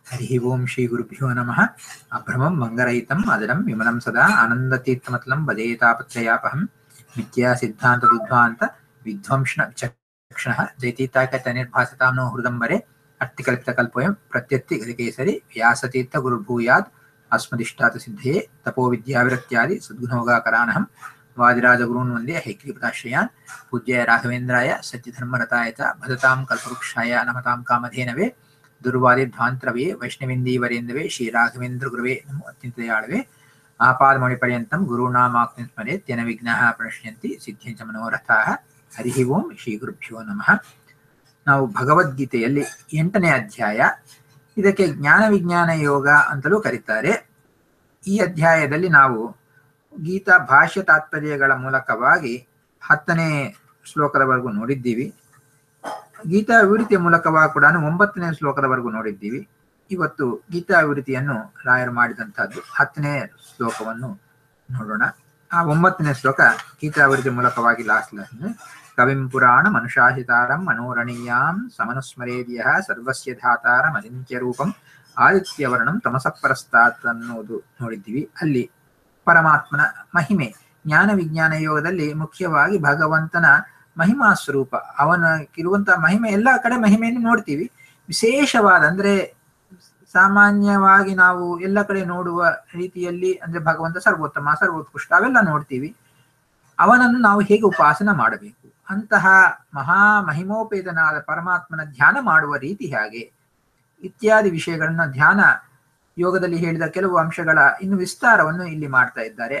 ಹರಿ ಓಂ ಶ್ರೀ ಗುರುಭ್ಯೋ ನಮಃ ಅಭ್ರಮಂ ಮಂಗರಹಿತಂ ಅದರಂ ವಿಮಲಂ ಸದಾ ಆನಂದತೀರ್ಥಮತಲಂ ಭಜೇತಾಪತ್ರಯಾಪಹಂ ಮಿಥ್ಯಾ ಸಿದ್ಧಾಂತ ದುಧ್ವಾಂತ ವಿಧ್ವಂಸನ ಚಕ್ಷಣಃ ಜಯತೀತಾಕತ ನಿರ್ಭಾಸತಾಂ ನೋ ಹೃದಂಬರೆ ಅರ್ಥಿಕಲ್ಪಿತಕಲ್ಪೋಯಂ ಪ್ರತ್ಯತ್ತಿ ಗದಿಕೇಸರಿ ವ್ಯಾಸತೀರ್ಥ ಗುರುರ್ಭೂಯಾತ್ ಅಸ್ಮದಿಷ್ಟಾತ ಸಿದ್ಧಯೇ ತಪೋ ವಿದ್ಯಾವಿರಕ್ತ್ಯಾದಿ ಸದ್ಗುಣೋಗಾಕರಾನಹಂ ವಾದಿರಾಜಗುರೂನ್ ವಂದೇ ಹೈಗ್ರೀಪದಾಶ್ರಯಾನ್ ಪೂಜ್ಯಾಯ ರಾಘವೇಂದ್ರಾಯ ಸತ್ಯಧರ್ಮರತಾಯ ಚ ಭಜತಾಂ ಕಲ್ಪವೃಕ್ಷಾಯ ನಮತಾಂ ಕಾಮಧೇನವೇ ದುರ್ವಾದಿಧ್ವಾಂತರವೇ ವೈಷ್ಣವೇಂದೀವರೇಂದವೇ ಶ್ರೀ ರಾಘವೇಂದ್ರ ಗುರುವೇ ನಮೋ ಅತ್ಯಂತ ದಯಾಳವೇ ಆಪಾದಮೌಳಿ ಪರ್ಯಂತಂ ಗುರುನಾಮಾಕ್ತಿ ಸ್ಮರೇತ್ಯನ ವಿಘ್ನಃ ಪ್ರಣಶ್ಯಂತಿ ಸಿದ್ಧಿಂಚ ಮನೋರಥಾಃ ಹರಿ ಓಂ ಶ್ರೀ ಗುರುಭ್ಯೋ ನಮಃ ನಾವು ಭಗವದ್ಗೀತೆಯಲ್ಲಿ ಎಂಟನೇ ಅಧ್ಯಾಯ ಇದಕ್ಕೆ ಜ್ಞಾನ ವಿಜ್ಞಾನ ಯೋಗ ಅಂತಲೂ ಕರೀತಾರೆ ಈ ಅಧ್ಯಾಯದಲ್ಲಿ ನಾವು ಗೀತಾ ಭಾಷ್ಯ ತಾತ್ಪರ್ಯಗಳ ಮೂಲಕವಾಗಿ ಹತ್ತನೇ ಶ್ಲೋಕದವರೆಗೂ ನೋಡಿದ್ದೀವಿ ಗೀತಾ ವಿವೃತಿಯ ಮೂಲಕವಾಗಿ ಕೂಡ ಒಂಬತ್ತನೇ ಶ್ಲೋಕದವರೆಗೂ ನೋಡಿದ್ದೀವಿ ಇವತ್ತು ಗೀತಾ ವಿವೃತಿಯನ್ನು ರಾಯರು ಮಾಡಿದಂತಹದ್ದು ಹತ್ತನೇ ಶ್ಲೋಕವನ್ನು ನೋಡೋಣ ಆ ಒಂಬತ್ತನೇ ಶ್ಲೋಕ ಗೀತಾ ವಿವೃತಿ ಮೂಲಕವಾಗಿ ಲಾಸ್ಟ್ ಕವಿಂ ಪುರಾಣ ಮನುಷಾಹಿತಾರಂ ಮನೋರಣೀಯಾಂ ಸಮನುಸ್ಮರೇದಿಯ ಸರ್ವಸ್ಯ ಧಾತಾರಂ ಅಚಿಂತ್ಯ ರೂಪಂ ಆದಿತ್ಯವರ್ಣಂ ತಮಸಪರಸ್ತಾತ್ ಅನ್ನೋದು ನೋಡಿದ್ದೀವಿ ಅಲ್ಲಿ ಪರಮಾತ್ಮನ ಮಹಿಮೆ ಜ್ಞಾನ ವಿಜ್ಞಾನ ಯೋಗದಲ್ಲಿ ಮುಖ್ಯವಾಗಿ ಭಗವಂತನ ಮಹಿಮಾ ಸ್ವರೂಪ ಅವನಕ್ಕಿರುವಂತಹ ಮಹಿಮೆ ಎಲ್ಲಾ ಕಡೆ ಮಹಿಮೆಯನ್ನು ನೋಡ್ತೀವಿ ವಿಶೇಷವಾದ ಅಂದ್ರೆ ಸಾಮಾನ್ಯವಾಗಿ ನಾವು ಎಲ್ಲ ಕಡೆ ನೋಡುವ ರೀತಿಯಲ್ಲಿ ಅಂದ್ರೆ ಭಗವಂತ ಸರ್ವೋತ್ತಮ ಸರ್ವೋತ್ಕೃಷ್ಟ ಅವೆಲ್ಲ ನೋಡ್ತೀವಿ ಅವನನ್ನು ನಾವು ಹೇಗೆ ಉಪಾಸನ ಮಾಡಬೇಕು ಅಂತಹ ಮಹಾ ಮಹಿಮೋಪೇತನಾದ ಪರಮಾತ್ಮನ ಧ್ಯಾನ ಮಾಡುವ ರೀತಿ ಹೇಗೆ ಇತ್ಯಾದಿ ವಿಷಯಗಳನ್ನ ಧ್ಯಾನ ಯೋಗದಲ್ಲಿ ಹೇಳಿದ ಕೆಲವು ಅಂಶಗಳ ಇನ್ನು ವಿಸ್ತಾರವನ್ನು ಇಲ್ಲಿ ಮಾಡ್ತಾ ಇದ್ದಾರೆ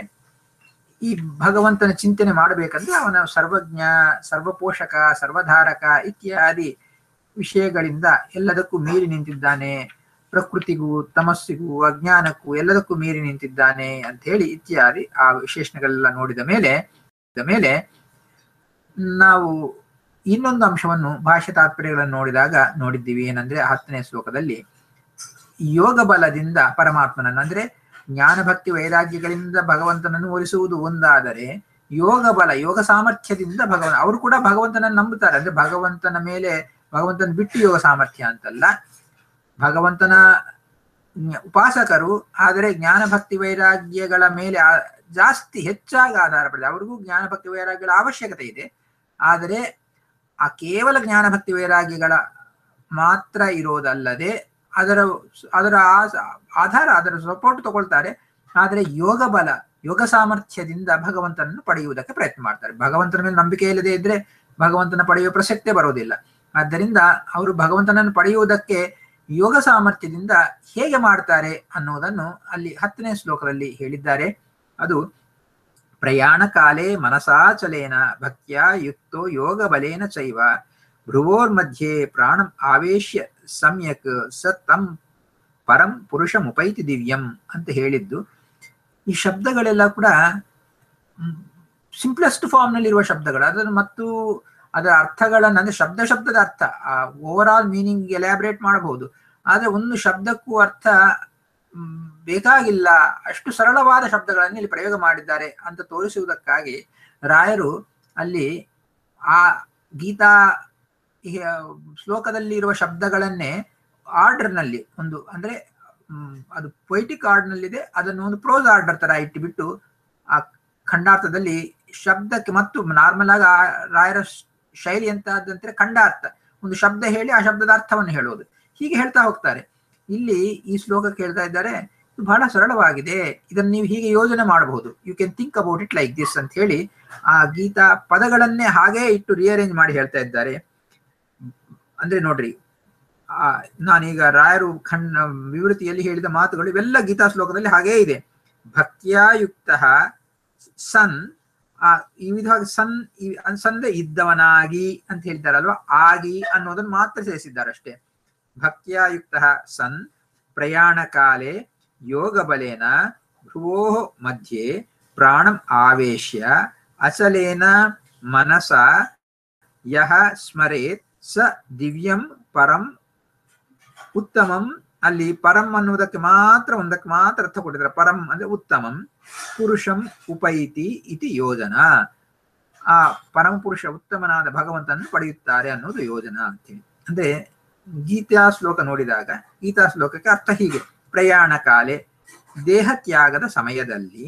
ಈ ಭಗವಂತನ ಚಿಂತನೆ ಮಾಡಬೇಕಂದ್ರೆ ಅವನ ಸರ್ವಜ್ಞ ಸರ್ವಪೋಷಕ ಸರ್ವಧಾರಕ ಇತ್ಯಾದಿ ವಿಷಯಗಳಿಂದ ಎಲ್ಲದಕ್ಕೂ ಮೀರಿ ನಿಂತಿದ್ದಾನೆ ಪ್ರಕೃತಿಗೂ ತಮಸ್ಸಿಗೂ ಅಜ್ಞಾನಕ್ಕೂ ಎಲ್ಲದಕ್ಕೂ ಮೀರಿ ನಿಂತಿದ್ದಾನೆ ಅಂತ ಹೇಳಿ ಇತ್ಯಾದಿ ಆ ವಿಶೇಷಣಗಳೆಲ್ಲ ನೋಡಿದ ಮೇಲೆ ಮೇಲೆ ನಾವು ಇನ್ನೊಂದು ಅಂಶವನ್ನು ಭಾಷೆ ತಾತ್ಪರ್ಯಗಳನ್ನು ನೋಡಿದಾಗ ನೋಡಿದ್ದೀವಿ ಏನಂದ್ರೆ ಹತ್ತನೇ ಶ್ಲೋಕದಲ್ಲಿ ಯೋಗ ಬಲದಿಂದ ಪರಮಾತ್ಮನನ್ನು ಅಂದ್ರೆ ಜ್ಞಾನ ಭಕ್ತಿ ವೈರಾಗ್ಯಗಳಿಂದ ಭಗವಂತನನ್ನು ಒಲಿಸುವುದು ಒಂದಾದರೆ ಯೋಗ ಬಲ ಯೋಗ ಸಾಮರ್ಥ್ಯದಿಂದ ಭಗವಂತ ಅವರು ಕೂಡ ಭಗವಂತನನ್ನು ನಂಬುತ್ತಾರೆ ಅಂದ್ರೆ ಭಗವಂತನ ಮೇಲೆ ಭಗವಂತನ ಬಿಟ್ಟು ಯೋಗ ಸಾಮರ್ಥ್ಯ ಅಂತಲ್ಲ ಭಗವಂತನ ಉಪಾಸಕರು ಆದರೆ ಜ್ಞಾನ ಭಕ್ತಿ ವೈರಾಗ್ಯಗಳ ಮೇಲೆ ಜಾಸ್ತಿ ಹೆಚ್ಚಾಗಿ ಆಧಾರ ಪಡೆದ ಅವ್ರಿಗೂ ಜ್ಞಾನ ಭಕ್ತಿ ವೈರಾಗ್ಯಗಳ ಅವಶ್ಯಕತೆ ಇದೆ ಆದರೆ ಆ ಕೇವಲ ಜ್ಞಾನ ಭಕ್ತಿ ವೈರಾಗ್ಯಗಳ ಮಾತ್ರ ಇರೋದಲ್ಲದೆ ಅದರ ಅದರ ಆಧಾರ ಅದರ ಸಪೋರ್ಟ್ ತಗೊಳ್ತಾರೆ ಆದರೆ ಯೋಗ ಬಲ ಯೋಗ ಸಾಮರ್ಥ್ಯದಿಂದ ಭಗವಂತನನ್ನು ಪಡೆಯುವುದಕ್ಕೆ ಪ್ರಯತ್ನ ಮಾಡ್ತಾರೆ ಭಗವಂತನ ಮೇಲೆ ನಂಬಿಕೆ ಇಲ್ಲದೆ ಇದ್ರೆ ಭಗವಂತನ ಪಡೆಯುವ ಪ್ರಸಕ್ತಿ ಬರೋದಿಲ್ಲ ಆದ್ದರಿಂದ ಅವರು ಭಗವಂತನನ್ನು ಪಡೆಯುವುದಕ್ಕೆ ಯೋಗ ಸಾಮರ್ಥ್ಯದಿಂದ ಹೇಗೆ ಮಾಡ್ತಾರೆ ಅನ್ನೋದನ್ನು ಅಲ್ಲಿ ಹತ್ತನೇ ಶ್ಲೋಕದಲ್ಲಿ ಹೇಳಿದ್ದಾರೆ ಅದು ಪ್ರಯಾಣ ಕಾಲೇ ಮನಸಾಚಲೇನ ಭಕ್ತ್ಯ ಯುಕ್ತೋ ಯೋಗ ಬಲೇನ ಚೈವ ಭ್ರುವೋರ್ ಮಧ್ಯೆ ಪ್ರಾಣಂ ಆವೇಶ್ಯ ಸಮ್ಯಕ್ ಸ ತಂ ಪರಂ ಪುರುಷಮುಪೈತಿ ದಿವ್ಯಂ ಅಂತ ಹೇಳಿದ್ದು ಈ ಶಬ್ದಗಳೆಲ್ಲ ಕೂಡ ಸಿಂಪ್ಲೆಸ್ಟ್ ಫಾರ್ಮ್ ನಲ್ಲಿ ಇರುವ ಶಬ್ದಗಳು ಅದನ್ನು ಮತ್ತು ಅದರ ಅರ್ಥಗಳನ್ನ ಅಂದ್ರೆ ಶಬ್ದ ಶಬ್ದದ ಅರ್ಥ ಓವರ್ ಆಲ್ ಮೀನಿಂಗ್ ಎಲಾಬ್ರೇಟ್ ಮಾಡಬಹುದು ಆದ್ರೆ ಒಂದು ಶಬ್ದಕ್ಕೂ ಅರ್ಥ ಬೇಕಾಗಿಲ್ಲ ಅಷ್ಟು ಸರಳವಾದ ಶಬ್ದಗಳನ್ನು ಇಲ್ಲಿ ಪ್ರಯೋಗ ಮಾಡಿದ್ದಾರೆ ಅಂತ ತೋರಿಸುವುದಕ್ಕಾಗಿ ರಾಯರು ಅಲ್ಲಿ ಆ ಗೀತಾ ಶ್ಲೋಕದಲ್ಲಿ ಇರುವ ಶಬ್ದಗಳನ್ನೇ ಆರ್ಡರ್ನಲ್ಲಿ ಒಂದು ಅಂದ್ರೆ ಅದು ಪೊಯಿಟಿಕ್ ಆರ್ಡರ್ನಲ್ಲಿದೆ ಅದನ್ನು ಒಂದು ಪ್ರೋಸ್ ಆರ್ಡರ್ ತರ ಇಟ್ಟುಬಿಟ್ಟು ಆ ಖಂಡಾರ್ಥದಲ್ಲಿ ಶಬ್ದಕ್ಕೆ ಮತ್ತು ನಾರ್ಮಲ್ ಆಗಿ ಆ ರಾಯರ ಶೈಲಿ ಎಂತಾದಂದ್ರೆ ಖಂಡಾರ್ಥ ಒಂದು ಶಬ್ದ ಹೇಳಿ ಆ ಶಬ್ದದ ಅರ್ಥವನ್ನು ಹೇಳೋದು ಹೀಗೆ ಹೇಳ್ತಾ ಹೋಗ್ತಾರೆ ಇಲ್ಲಿ ಈ ಶ್ಲೋಕಕ್ಕೆ ಹೇಳ್ತಾ ಇದ್ದಾರೆ ಬಹಳ ಸರಳವಾಗಿದೆ ಇದನ್ನು ನೀವು ಹೀಗೆ ಯೋಜನೆ ಮಾಡಬಹುದು you can think about it like this ಅಂತ ಹೇಳಿ ಆ ಗೀತಾ ಪದಗಳನ್ನೇ ಹಾಗೆ ಇಟ್ಟು ರಿಅರೇಂಜ್ ಮಾಡಿ ಹೇಳ್ತಾ ಇದ್ದಾರೆ ಅಂದ್ರೆ ನೋಡ್ರಿ ಆ ನಾನೀಗ ರಾಯರು ಖಂಡ ವಿವೃತಿಯಲ್ಲಿ ಹೇಳಿದ ಮಾತುಗಳು ಇವೆಲ್ಲ ಗೀತಾ ಶ್ಲೋಕದಲ್ಲಿ ಹಾಗೇ ಇದೆ ಭಕ್ತಿಯಾಯುಕ್ತ ಸನ್ ಆ ಈ ವಿಧವಾಗಿ ಸನ್ ಸಂದೆ ಇದ್ದವನಾಗಿ ಅಂತ ಹೇಳಿದ್ದಾರಲ್ವಾ ಆಗಿ ಅನ್ನೋದನ್ನು ಮಾತ್ರ ಸೇರಿಸಿದ್ದಾರೆ ಅಷ್ಟೇ ಭಕ್ತಿಯಾಯುಕ್ತ ಸನ್ ಪ್ರಯಾಣ ಕಾಲೇ ಯೋಗ ಬಲೇನ ಭ್ರುವೋ ಮಧ್ಯೆ ಪ್ರಾಣಂ ಆವೇಶ್ಯ ಅಚಲೇನ ಮನಸ ಯಹ ಸ್ಮರೇತ್ ಸ ದಿವ್ಯಂ ಪರಂ ಉತ್ತಮಂ ಅಲ್ಲಿ ಪರಂ ಅನ್ನುವುದಕ್ಕೆ ಮಾತ್ರ ಒಂದಕ್ಕೆ ಮಾತ್ರ ಅರ್ಥ ಕೊಟ್ಟಿದ್ದಾರೆ ಪರಂ ಅಂದ್ರೆ ಉತ್ತಮಂ ಪುರುಷಂ ಉಪೈತಿ ಇತಿ ಯೋಜನಾ ಆ ಪರಮ ಪುರುಷ ಉತ್ತಮನಾದ ಭಗವಂತನನ್ನು ಪಡೆಯುತ್ತಾರೆ ಅನ್ನೋದು ಯೋಜನಾ ಅಂತೇಳಿ ಅಂದ್ರೆ ಗೀತಾ ಶ್ಲೋಕ ನೋಡಿದಾಗ ಗೀತಾ ಶ್ಲೋಕಕ್ಕೆ ಅರ್ಥ ಹೀಗೆ ಪ್ರಯಾಣ ಕಾಲೆ ದೇಹ ತ್ಯಾಗದ ಸಮಯದಲ್ಲಿ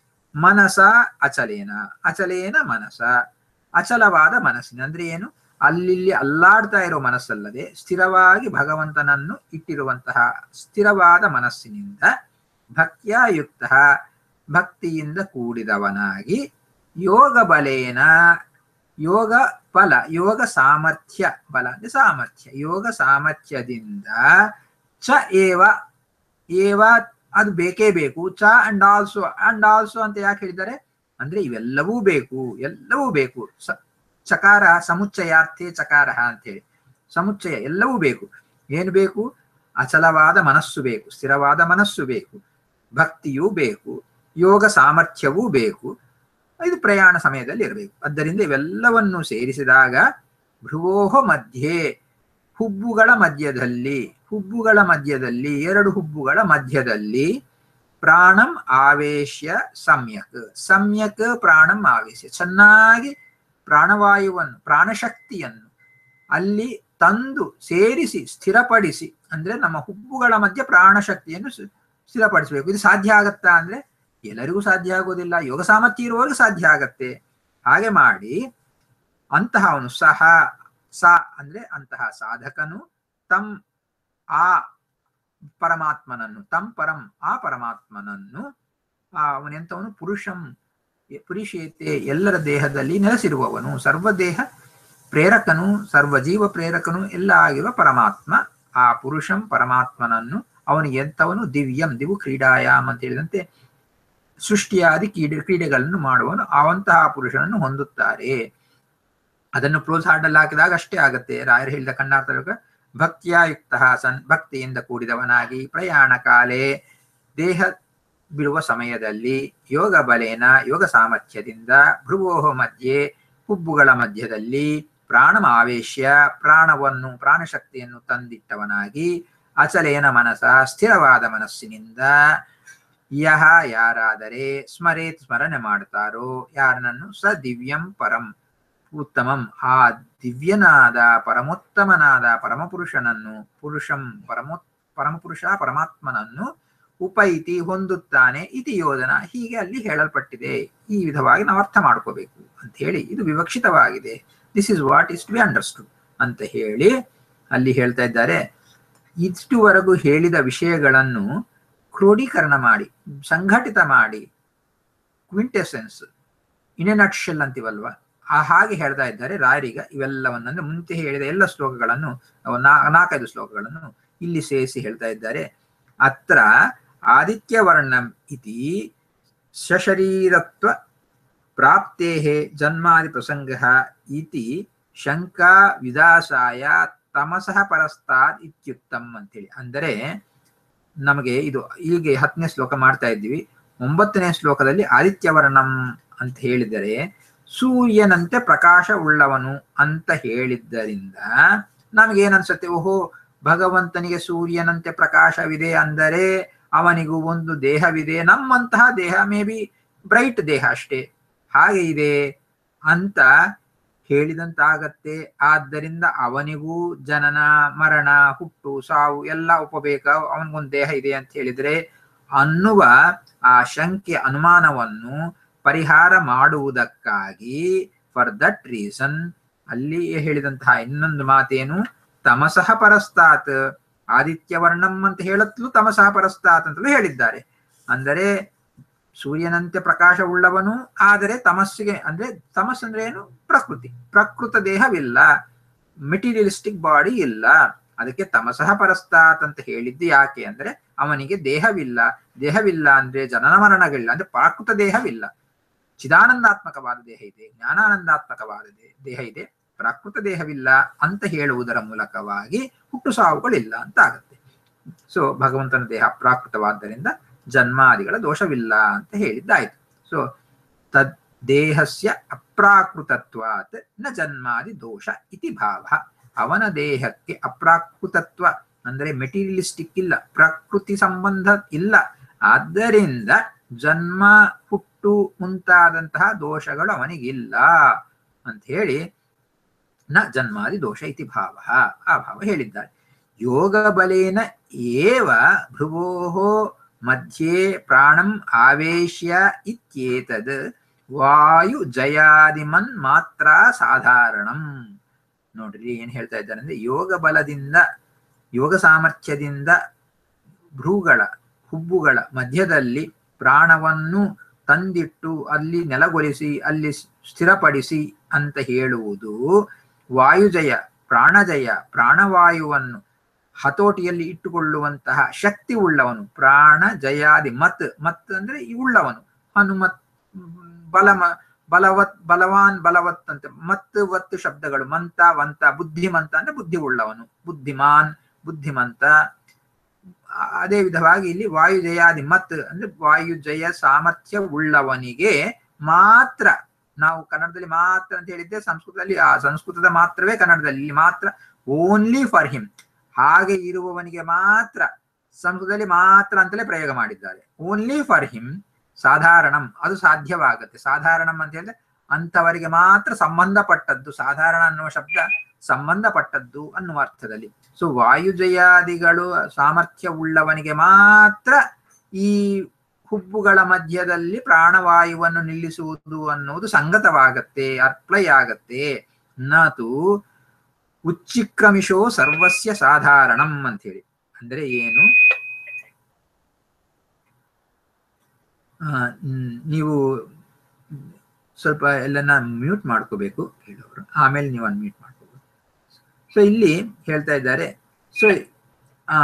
ಮನಸ ಅಚಲೇನ ಅಚಲೇನ ಮನಸ ಅಚಲವಾದ ಮನಸ್ಸಿನ ಅಂದ್ರೆ ಏನು ಅಲ್ಲಿ ಅಲ್ಲಾಡ್ತಾ ಇರೋ ಮನಸ್ಸಲ್ಲದೆ ಸ್ಥಿರವಾಗಿ ಭಗವಂತನನ್ನು ಇಟ್ಟಿರುವಂತಹ ಸ್ಥಿರವಾದ ಮನಸ್ಸಿನಿಂದ ಭಕ್ತಿಯ ಯುಕ್ತ ಭಕ್ತಿಯಿಂದ ಕೂಡಿದವನಾಗಿ ಯೋಗ ಬಲೇನ ಯೋಗ ಫಲ ಯೋಗ ಸಾಮರ್ಥ್ಯ ಬಲ ಅಂದ್ರೆ ಸಾಮರ್ಥ್ಯ ಯೋಗ ಸಾಮರ್ಥ್ಯದಿಂದ ಚ ಏವ ಏವ ಅದು ಬೇಕೇ ಬೇಕು ಚ ಅಂಡ್ ಆಲ್ಸೋ ಅಂಡ್ ಆಲ್ಸೋ ಅಂತ ಯಾಕೆ ಹೇಳಿದ್ದಾರೆ ಅಂದ್ರೆ ಇವೆಲ್ಲವೂ ಬೇಕು ಎಲ್ಲವೂ ಬೇಕು ಸ ಚಕಾರ ಸಮುಚ್ಚಯಾರ್ಥೆ ಚಕಾರ ಅಂತೇಳಿ ಸಮುಚ್ಚಯ ಎಲ್ಲವೂ ಬೇಕು ಏನು ಬೇಕು ಅಚಲವಾದ ಮನಸ್ಸು ಬೇಕು ಸ್ಥಿರವಾದ ಮನಸ್ಸು ಬೇಕು ಭಕ್ತಿಯೂ ಬೇಕು ಯೋಗ ಸಾಮರ್ಥ್ಯವೂ ಬೇಕು ಇದು ಪ್ರಯಾಣ ಸಮಯದಲ್ಲಿ ಇರಬೇಕು ಆದ್ದರಿಂದ ಇವೆಲ್ಲವನ್ನು ಸೇರಿಸಿದಾಗ ಭ್ರುವೋಹ ಮಧ್ಯೆ ಹುಬ್ಬುಗಳ ಮಧ್ಯದಲ್ಲಿ ಹುಬ್ಬುಗಳ ಮಧ್ಯದಲ್ಲಿ ಎರಡು ಹುಬ್ಬುಗಳ ಮಧ್ಯದಲ್ಲಿ ಪ್ರಾಣಂ ಆವೇಶ್ಯ ಸಮ್ಯಕ್ ಸಮ್ಯಕ್ ಪ್ರಾಣಂ ಆವೇಶ್ಯ ಚೆನ್ನಾಗಿ ಪ್ರಾಣವಾಯುವನ್ನು ಪ್ರಾಣಶಕ್ತಿಯನ್ನು ಅಲ್ಲಿ ತಂದು ಸೇರಿಸಿ ಸ್ಥಿರಪಡಿಸಿ ಅಂದ್ರೆ ನಮ್ಮ ಹುಬ್ಬುಗಳ ಮಧ್ಯೆ ಪ್ರಾಣಶಕ್ತಿಯನ್ನು ಸ್ಥಿರಪಡಿಸಬೇಕು ಇದು ಸಾಧ್ಯ ಆಗತ್ತಾ ಅಂದ್ರೆ ಎಲ್ಲರಿಗೂ ಸಾಧ್ಯ ಆಗೋದಿಲ್ಲ ಯೋಗ ಸಾಮರ್ಥ್ಯ ಇರುವವರೆಗೂ ಸಾಧ್ಯ ಆಗತ್ತೆ ಹಾಗೆ ಮಾಡಿ ಅಂತಹವನು ಸಹ ಸ ಅಂದ್ರೆ ಅಂತಹ ಸಾಧಕನು ತಮ್ ಆ ಪರಮಾತ್ಮನನ್ನು ತಮ್ ಪರಂ ಆ ಪರಮಾತ್ಮನನ್ನು ಆ ಅವನೆಂತವನು ಪುರುಷಂ ಪುರುಷೇತೆ ಎಲ್ಲರ ದೇಹದಲ್ಲಿ ನೆಲೆಸಿರುವವನು ಸರ್ವದೇಹ ಪ್ರೇರಕನು ಸರ್ವ ಜೀವ ಪ್ರೇರಕನು ಎಲ್ಲ ಆಗಿರುವ ಪರಮಾತ್ಮ ಆ ಪುರುಷಂ ಪರಮಾತ್ಮನನ್ನು ಅವನು ಎಂತವನು ದಿವ್ಯಂ ದಿವು ಕ್ರೀಡಾಯಾಮ್ ಅಂತ ಹೇಳಿದಂತೆ ಸೃಷ್ಟಿಯಾದಿ ಕ್ರೀಡೆ ಕ್ರೀಡೆಗಳನ್ನು ಮಾಡುವನು ಅವಂತಹ ಪುರುಷನನ್ನು ಹೊಂದುತ್ತಾರೆ ಅದನ್ನು ಪ್ರೋತ್ಸಾಹದಲ್ಲಿ ಹಾಕಿದಾಗ ಅಷ್ಟೇ ಆಗತ್ತೆ ರಾಯರು ಹೇಳಿದ ಕಣ್ಣಾರ್ಥಕ ಭಕ್ತಿಯಾಯುಕ್ತ ಸನ್ ಭಕ್ತಿಯಿಂದ ಕೂಡಿದವನಾಗಿ ಪ್ರಯಾಣ ಕಾಲೇ ದೇಹ ಬಿಡುವ ಸಮಯದಲ್ಲಿ ಯೋಗ ಬಲೇನ ಯೋಗ ಸಾಮರ್ಥ್ಯದಿಂದ ಭ್ರುವೋಹ ಮಧ್ಯೆ ಹುಬ್ಬುಗಳ ಮಧ್ಯದಲ್ಲಿ ಪ್ರಾಣಮಾವೇಶ್ಯ ಪ್ರಾಣವನ್ನು ಪ್ರಾಣಶಕ್ತಿಯನ್ನು ತಂದಿಟ್ಟವನಾಗಿ ಅಚಲೇನ ಮನಸ ಸ್ಥಿರವಾದ ಮನಸ್ಸಿನಿಂದ ಯಹ ಯಾರಾದರೆ ಸ್ಮರೇತ್ ಸ್ಮರಣೆ ಮಾಡ್ತಾರೋ ಯಾರನನ್ನು ಸ ದಿವ್ಯಂ ಪರಂ ಉತ್ತಮಂ ಆ ದಿವ್ಯನಾದ ಪರಮೋತ್ತಮನಾದ ಪರಮಪುರುಷನನ್ನು ಪುರುಷಂ ಪರಮೋ ಪರಮಪುರುಷ ಪರಮಾತ್ಮನನ್ನು ಉಪೈತಿ ಹೊಂದುತ್ತಾನೆ ಇತಿ ಯೋಧನ ಹೀಗೆ ಅಲ್ಲಿ ಹೇಳಲ್ಪಟ್ಟಿದೆ ಈ ವಿಧವಾಗಿ ನಾವು ಅರ್ಥ ಮಾಡ್ಕೋಬೇಕು ಅಂತ ಹೇಳಿ ಇದು ವಿವಕ್ಷಿತವಾಗಿದೆ this is what is to be understood ಅಂತ ಹೇಳಿ ಅಲ್ಲಿ ಹೇಳ್ತಾ ಇದ್ದಾರೆ ಇಷ್ಟುವರೆಗೂ ಹೇಳಿದ ವಿಷಯಗಳನ್ನು ಕ್ರೋಢೀಕರಣ ಮಾಡಿ ಸಂಘಟಿತ ಮಾಡಿ ಕ್ವಿಂಟೆಸೆನ್ಸ್ ಇನ್ ಎ ನಟ್ಶೆಲ್ ಅಂತೀವಲ್ವಾ ಆ ಹಾಗೆ ಹೇಳ್ತಾ ಇದ್ದಾರೆ ರಾಯರಿಗ ಇವೆಲ್ಲವನ್ನಂದ್ರೆ ಮುಂಚೆ ಹೇಳಿದ ಎಲ್ಲ ಶ್ಲೋಕಗಳನ್ನು ನಾಲ್ಕೈದು ಶ್ಲೋಕಗಳನ್ನು ಇಲ್ಲಿ ಸೇರಿಸಿ ಹೇಳ್ತಾ ಇದ್ದಾರೆ ಅತ್ರ ಆದಿತ್ಯವರ್ಣಂ ಇತಿ ಸಶರೀರತ್ವ ಪ್ರಾಪ್ತೇ ಜನ್ಮಾದಿ ಪ್ರಸಂಗ ಇತಿ ಶಂಕಾ ವಿದಾಸಾಯ ತಮಸಃ ಪರಸ್ತಾದ್ ಇತ್ಯುತ್ತಮ್ ಅಂತೇಳಿ ಅಂದರೆ ನಮಗೆ ಇದು ಹೀಗೆ ಹತ್ತನೇ ಶ್ಲೋಕ ಮಾಡ್ತಾ ಇದ್ದೀವಿ ಒಂಬತ್ತನೇ ಶ್ಲೋಕದಲ್ಲಿ ಆದಿತ್ಯವರ್ಣಂ ಅಂತ ಹೇಳಿದರೆ ಸೂರ್ಯನಂತೆ ಪ್ರಕಾಶ ಉಳ್ಳವನು ಅಂತ ಹೇಳಿದ್ದರಿಂದ ನಮಗೇನನ್ಸುತ್ತೆ ಓಹೋ ಭಗವಂತನಿಗೆ ಸೂರ್ಯನಂತೆ ಪ್ರಕಾಶವಿದೆ ಅಂದರೆ ಅವನಿಗೂ ಒಂದು ದೇಹವಿದೆ ನಮ್ಮಂತಹ ದೇಹ ಮೇ ಬಿ ಬ್ರೈಟ್ ದೇಹ ಅಷ್ಟೇ ಹಾಗೆ ಇದೆ ಅಂತ ಹೇಳಿದಂತಾಗತ್ತೆ ಆದ್ದರಿಂದ ಅವನಿಗೂ ಜನನ ಮರಣ ಹುಟ್ಟು ಸಾವು ಎಲ್ಲ ಉಪಬೇಕ ಅವನಿಗೊಂದು ದೇಹ ಇದೆ ಅಂತ ಹೇಳಿದ್ರೆ ಅನ್ನುವ ಆ ಶಂಕೆ ಅನುಮಾನವನ್ನು ಪರಿಹಾರ ಮಾಡುವುದಕ್ಕಾಗಿ ಫಾರ್ ದಟ್ ರೀಸನ್ ಅಲ್ಲಿ ಹೇಳಿದಂತಹ ಇನ್ನೊಂದು ಮಾತೇನು ತಮಸಃ ಪರಸ್ತಾತ್ ಆದಿತ್ಯವರ್ಣಂ ಅಂತ ಹೇಳತ್ಲು ತಮಸಃ ಪರಸ್ತಾತ್ ಅಂತಲೂ ಹೇಳಿದ್ದಾರೆ ಅಂದರೆ ಸೂರ್ಯನಂತೆ ಪ್ರಕಾಶ ಉಳ್ಳವನು ಆದರೆ ತಮಸ್ಸಿಗೆ ಅಂದ್ರೆ ತಮಸ್ ಅಂದ್ರೆ ಏನು ಪ್ರಕೃತಿ ಪ್ರಕೃತ ದೇಹವಿಲ್ಲ ಮೆಟೀರಿಯಲಿಸ್ಟಿಕ್ ಬಾಡಿ ಇಲ್ಲ ಅದಕ್ಕೆ ತಮಸಃ ಪರಸ್ತಾತ್ ಅಂತ ಹೇಳಿದ್ದು ಯಾಕೆ ಅಂದ್ರೆ ಅವನಿಗೆ ದೇಹವಿಲ್ಲ ದೇಹವಿಲ್ಲ ಅಂದ್ರೆ ಜನನ ಮರಣಗಳಿಲ್ಲ ಅಂದ್ರೆ ಪ್ರಾಕೃತ ದೇಹವಿಲ್ಲ ಚಿದಾನಂದಾತ್ಮಕವಾದ ದೇಹ ಇದೆ ಜ್ಞಾನಾನಂದಾತ್ಮಕವಾದ ದೇಹ ಇದೆ ಪ್ರಾಕೃತ ದೇಹವಿಲ್ಲ ಅಂತ ಹೇಳುವುದರ ಮೂಲಕವಾಗಿ ಹುಟ್ಟು ಸಾವುಗಳಿಲ್ಲ ಅಂತ ಆಗುತ್ತೆ ಸೊ ಭಗವಂತನ ದೇಹ ಪ್ರಾಕೃತವಾದ್ದರಿಂದ ಜನ್ಮಾದಿಗಳ ದೋಷವಿಲ್ಲ ಅಂತ ಹೇಳಿದ್ದಾಯ್ತು ಸೊ ತದ್ ದೇಹಸ್ಯ ಅಪ್ರಾಕೃತತ್ವಾತ್ ನ ಜನ್ಮಾದಿ ದೋಷ ಇತಿ ಭಾವ ಅವನ ದೇಹಕ್ಕೆ ಅಪ್ರಾಕೃತತ್ವ ಅಂದ್ರೆ ಮೆಟೀರಿಯಲಿಸ್ಟಿಕ್ ಇಲ್ಲ ಪ್ರಕೃತಿ ಸಂಬಂಧ ಇಲ್ಲ ಆದ್ದರಿಂದ ಜನ್ಮ ಹುಟ್ಟು ಮುಂತಾದಂತಹ ದೋಷಗಳು ಅವನಿಗಿಲ್ಲ ಅಂತ ಹೇಳಿ ನ ಜನ್ಮಾದಿ ದೋಷ ಇತಿ ಭಾವ ಆ ಭಾವ ಹೇಳಿದ್ದಾರೆ ಯೋಗ ಬಲೇನ ಏವ ಭ್ರುವೋಃ ಮಧ್ಯೆ ಪ್ರಾಣಂ ಆವೇಶ್ಯ ಇತ್ಯೇತದ್ ವಾಯು ಜಯಾದಿಮನ್ ಮಾತ್ರ ಸಾಧಾರಣಂ ನೋಡ್ರಿ ಏನ್ ಹೇಳ್ತಾ ಇದ್ದಾರೆ ಅಂದ್ರೆ ಯೋಗ ಬಲದಿಂದ ಯೋಗ ಸಾಮರ್ಥ್ಯದಿಂದ ಭ್ರೂಗಳ ಹುಬ್ಬುಗಳ ಮಧ್ಯದಲ್ಲಿ ಪ್ರಾಣವನ್ನು ತಂದಿಟ್ಟು ಅಲ್ಲಿ ನೆಲಗೊಳಿಸಿ ಅಲ್ಲಿ ಸ್ಥಿರಪಡಿಸಿ ಅಂತ ಹೇಳುವುದು ವಾಯುಜಯ ಪ್ರಾಣಜಯ ಪ್ರಾಣವಾಯುವನ್ನು ಹತೋಟಿಯಲ್ಲಿ ಇಟ್ಟುಕೊಳ್ಳುವಂತಹ ಶಕ್ತಿ ಉಳ್ಳವನು ಪ್ರಾಣ ಜಯಾದಿ ಮತ್ ಮತ್ ಅಂದ್ರೆ ಈ ಉಳ್ಳವನು ಹನುಮತ್ ಬಲಮ ಬಲವತ್ ಬಲವಾನ್ ಬಲವತ್ ಅಂತ ಮತ್ ವತ್ ಶಬ್ದಗಳು ಮಂತ ವಂತ ಬುದ್ಧಿಮಂತ ಅಂದ್ರೆ ಬುದ್ಧಿ ಉಳ್ಳವನು ಬುದ್ಧಿಮಾನ್ ಬುದ್ಧಿಮಂತ ಅದೇ ವಿಧವಾಗಿ ಇಲ್ಲಿ ವಾಯುಜಯಾದಿ ಮತ್ ಅಂದ್ರೆ ವಾಯುಜಯ ಸಾಮರ್ಥ್ಯ ಉಳ್ಳವನಿಗೆ ಮಾತ್ರ ನಾವು ಕನ್ನಡದಲ್ಲಿ ಮಾತ್ರ ಅಂತ ಹೇಳಿದ್ದೆ ಸಂಸ್ಕೃತದಲ್ಲಿ ಆ ಸಂಸ್ಕೃತದ ಮಾತ್ರವೇ ಕನ್ನಡದಲ್ಲಿ ಇಲ್ಲಿ ಮಾತ್ರ ಓನ್ಲಿ ಫಾರ್ ಹಿಮ್ ಹಾಗೆ ಇರುವವನಿಗೆ ಮಾತ್ರ ಸಂಸ್ಕೃತದಲ್ಲಿ ಮಾತ್ರ ಅಂತಲೇ ಪ್ರಯೋಗ ಮಾಡಿದ್ದಾರೆ ಓನ್ಲಿ ಫಾರ್ ಹಿಮ್ ಸಾಧಾರಣಂ ಅದು ಸಾಧ್ಯವಾಗುತ್ತೆ ಸಾಧಾರಣಂ ಅಂತ ಹೇಳಿದ್ರೆ ಅಂತವರಿಗೆ ಮಾತ್ರ ಸಂಬಂಧಪಟ್ಟದ್ದು ಸಾಧಾರಣ ಅನ್ನುವ ಶಬ್ದ ಸಂಬಂಧಪಟ್ಟದ್ದು ಅನ್ನುವ ಅರ್ಥದಲ್ಲಿ ಸೊ ವಾಯುಜಯಾದಿಗಳು ಸಾಮರ್ಥ್ಯ ಉಳ್ಳವನಿಗೆ ಮಾತ್ರ ಈ ಹುಬ್ಬುಗಳ ಮಧ್ಯದಲ್ಲಿ ಪ್ರಾಣವಾಯುವನ್ನು ನಿಲ್ಲಿಸುವುದು ಅನ್ನುವುದು ಸಂಗತವಾಗತ್ತೆ ಅಪ್ಲೈ ಆಗತ್ತೆ ನತು ಉಚ್ಚಿಕ್ರಮಿಶೋ ಸರ್ವಸ್ಯ ಸಾಧಾರಣಂ ಅಂತ ಹೇಳಿ ಅಂದ್ರೆ ಏನು ನೀವು ಸ್ವಲ್ಪ ಎಲ್ಲನ ಮ್ಯೂಟ್ ಮಾಡ್ಕೋಬೇಕು ಹೇಳೋರು ಆಮೇಲೆ ನೀವು ಅನ್ಮ್ಯೂಟ್ ಮಾಡ್ಕೋಬೇಕು ಸೊ ಇಲ್ಲಿ ಹೇಳ್ತಾ ಇದ್ದಾರೆ ಸೊ ಆ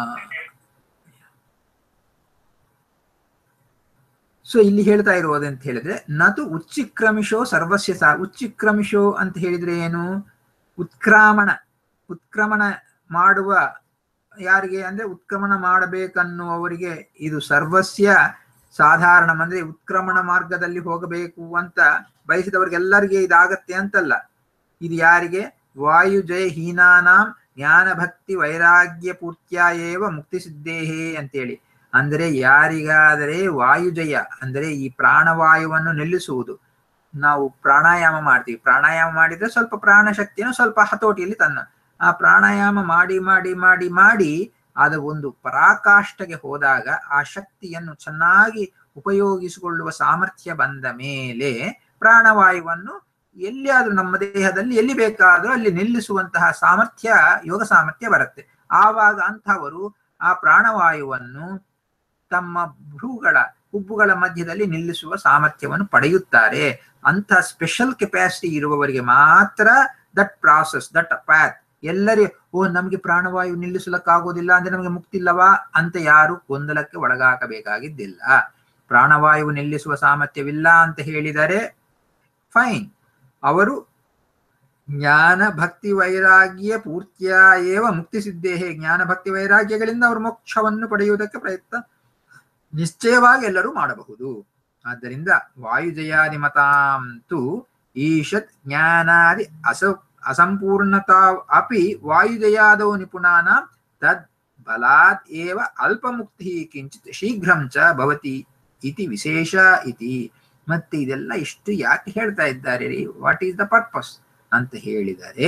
ಸೊ ಇಲ್ಲಿ ಹೇಳ್ತಾ ಇರುವುದು ಅಂತ ಹೇಳಿದ್ರೆ ನತು ಉಚ್ಚಿಕ್ರಮಿಶೋ ಸರ್ವಸ್ಯ ಸಾ ಉಚ್ಚಿಕ್ರಮಿಶೋ ಅಂತ ಹೇಳಿದ್ರೆ ಏನು ಉತ್ಕ್ರಾಮಣ ಉತ್ಕ್ರಮಣ ಮಾಡುವ ಯಾರಿಗೆ ಅಂದ್ರೆ ಉತ್ಕ್ರಮಣ ಮಾಡಬೇಕನ್ನುವವರಿಗೆ ಇದು ಸರ್ವಸ್ಯ ಸಾಧಾರಣ ಅಂದ್ರೆ ಉತ್ಕ್ರಮಣ ಮಾರ್ಗದಲ್ಲಿ ಹೋಗಬೇಕು ಅಂತ ಬಯಸಿದವರಿಗೆಲ್ಲರಿಗೆ ಇದಾಗತ್ತೆ ಅಂತಲ್ಲ ಇದು ಯಾರಿಗೆ ವಾಯು ಜಯ ಹೀನಾನಾಂ ಜ್ಞಾನ ಭಕ್ತಿ ವೈರಾಗ್ಯ ಪೂರ್ತ್ಯ ಏವ ಮುಕ್ತಿ ಸಿದ್ದೇಹೇ ಅಂತೇಳಿ ಅಂದರೆ ಯಾರಿಗಾದರೆ ವಾಯುಜಯ ಅಂದರೆ ಈ ಪ್ರಾಣವಾಯುವನ್ನು ನಿಲ್ಲಿಸುವುದು ನಾವು ಪ್ರಾಣಾಯಾಮ ಮಾಡ್ತೀವಿ ಪ್ರಾಣಾಯಾಮ ಮಾಡಿದ್ರೆ ಸ್ವಲ್ಪ ಪ್ರಾಣ ಶಕ್ತಿಯನ್ನು ಸ್ವಲ್ಪ ಹತೋಟಿಯಲ್ಲಿ ತನ್ನ ಆ ಪ್ರಾಣಾಯಾಮ ಮಾಡಿ ಮಾಡಿ ಮಾಡಿ ಮಾಡಿ ಅದು ಒಂದು ಪರಾಕಾಷ್ಠಗೆ ಹೋದಾಗ ಆ ಶಕ್ತಿಯನ್ನು ಚೆನ್ನಾಗಿ ಉಪಯೋಗಿಸಿಕೊಳ್ಳುವ ಸಾಮರ್ಥ್ಯ ಬಂದ ಮೇಲೆ ಪ್ರಾಣವಾಯುವನ್ನು ಎಲ್ಲಿಯಾದ್ರೂ ನಮ್ಮ ದೇಹದಲ್ಲಿ ಎಲ್ಲಿ ಬೇಕಾದ್ರೂ ಅಲ್ಲಿ ನಿಲ್ಲಿಸುವಂತಹ ಸಾಮರ್ಥ್ಯ ಯೋಗ ಸಾಮರ್ಥ್ಯ ಬರುತ್ತೆ ಆವಾಗ ಅಂಥವರು ಆ ಪ್ರಾಣವಾಯುವನ್ನು ತಮ್ಮ ಭ್ರೂಗಳ ಹುಬ್ಬುಗಳ ಮಧ್ಯದಲ್ಲಿ ನಿಲ್ಲಿಸುವ ಸಾಮರ್ಥ್ಯವನ್ನು ಪಡೆಯುತ್ತಾರೆ ಅಂತ ಸ್ಪೆಷಲ್ ಕೆಪಾಸಿಟಿ ಇರುವವರಿಗೆ ಮಾತ್ರ ದಟ್ ಪ್ರಾಸೆಸ್ ದಟ್ ಪ್ಯಾತ್ ಎಲ್ಲರಿ ಓ ನಮಗೆ ಪ್ರಾಣವಾಯು ನಿಲ್ಲಿಸಲಕ್ಕಾಗೋದಿಲ್ಲ ಅಂದ್ರೆ ನಮಗೆ ಮುಕ್ತಿಲ್ಲವಾ ಅಂತ ಯಾರು ಗೊಂದಲಕ್ಕೆ ಒಳಗಾಗಬೇಕಾಗಿದ್ದಿಲ್ಲ ಪ್ರಾಣವಾಯು ನಿಲ್ಲಿಸುವ ಸಾಮರ್ಥ್ಯವಿಲ್ಲ ಅಂತ ಹೇಳಿದರೆ ಫೈನ್ ಅವರು ಜ್ಞಾನ ಭಕ್ತಿ ವೈರಾಗ್ಯ ಪೂರ್ತಿಯ ಏವ ಮುಕ್ತಿ ಸಿದ್ದೇಹೇ ಜ್ಞಾನ ಭಕ್ತಿ ವೈರಾಗ್ಯಗಳಿಂದ ಅವರು ಮೋಕ್ಷವನ್ನು ಪಡೆಯುವುದಕ್ಕೆ ಪ್ರಯತ್ನ ನಿಶ್ಚಯವಾಗಿ ಎಲ್ಲರೂ ಮಾಡಬಹುದು ಆದ್ದರಿಂದ ವಾಯುಜಯಾದಿ ಮತಾಂತು ಈಶತ್ ಜ್ಞಾನಾದಿ ಅಸ ಅಸಂಪೂರ್ಣತಾ ಅಪಿ ವಾಯುಜಯಾದೋ ನಿಪುಣಾನ ತದ್ ಬಲಾತ್ ಏವ ಅಲ್ಪಮುಕ್ತಿ ಕಿಂಚಿತ್ ಶೀಘ್ರಂ ಚ ಭವತಿ ಇತಿ ವಿಶೇಷ ಇತಿ ಮತ್ತೆ ಇದೆಲ್ಲ ಇಷ್ಟು ಯಾಕೆ ಹೇಳ್ತಾ ಇದ್ದಾರೆ ರೀ ವಾಟ್ ಈಸ್ ದ ಪರ್ಪಸ್ ಅಂತ ಹೇಳಿದರೆ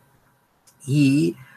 ಈ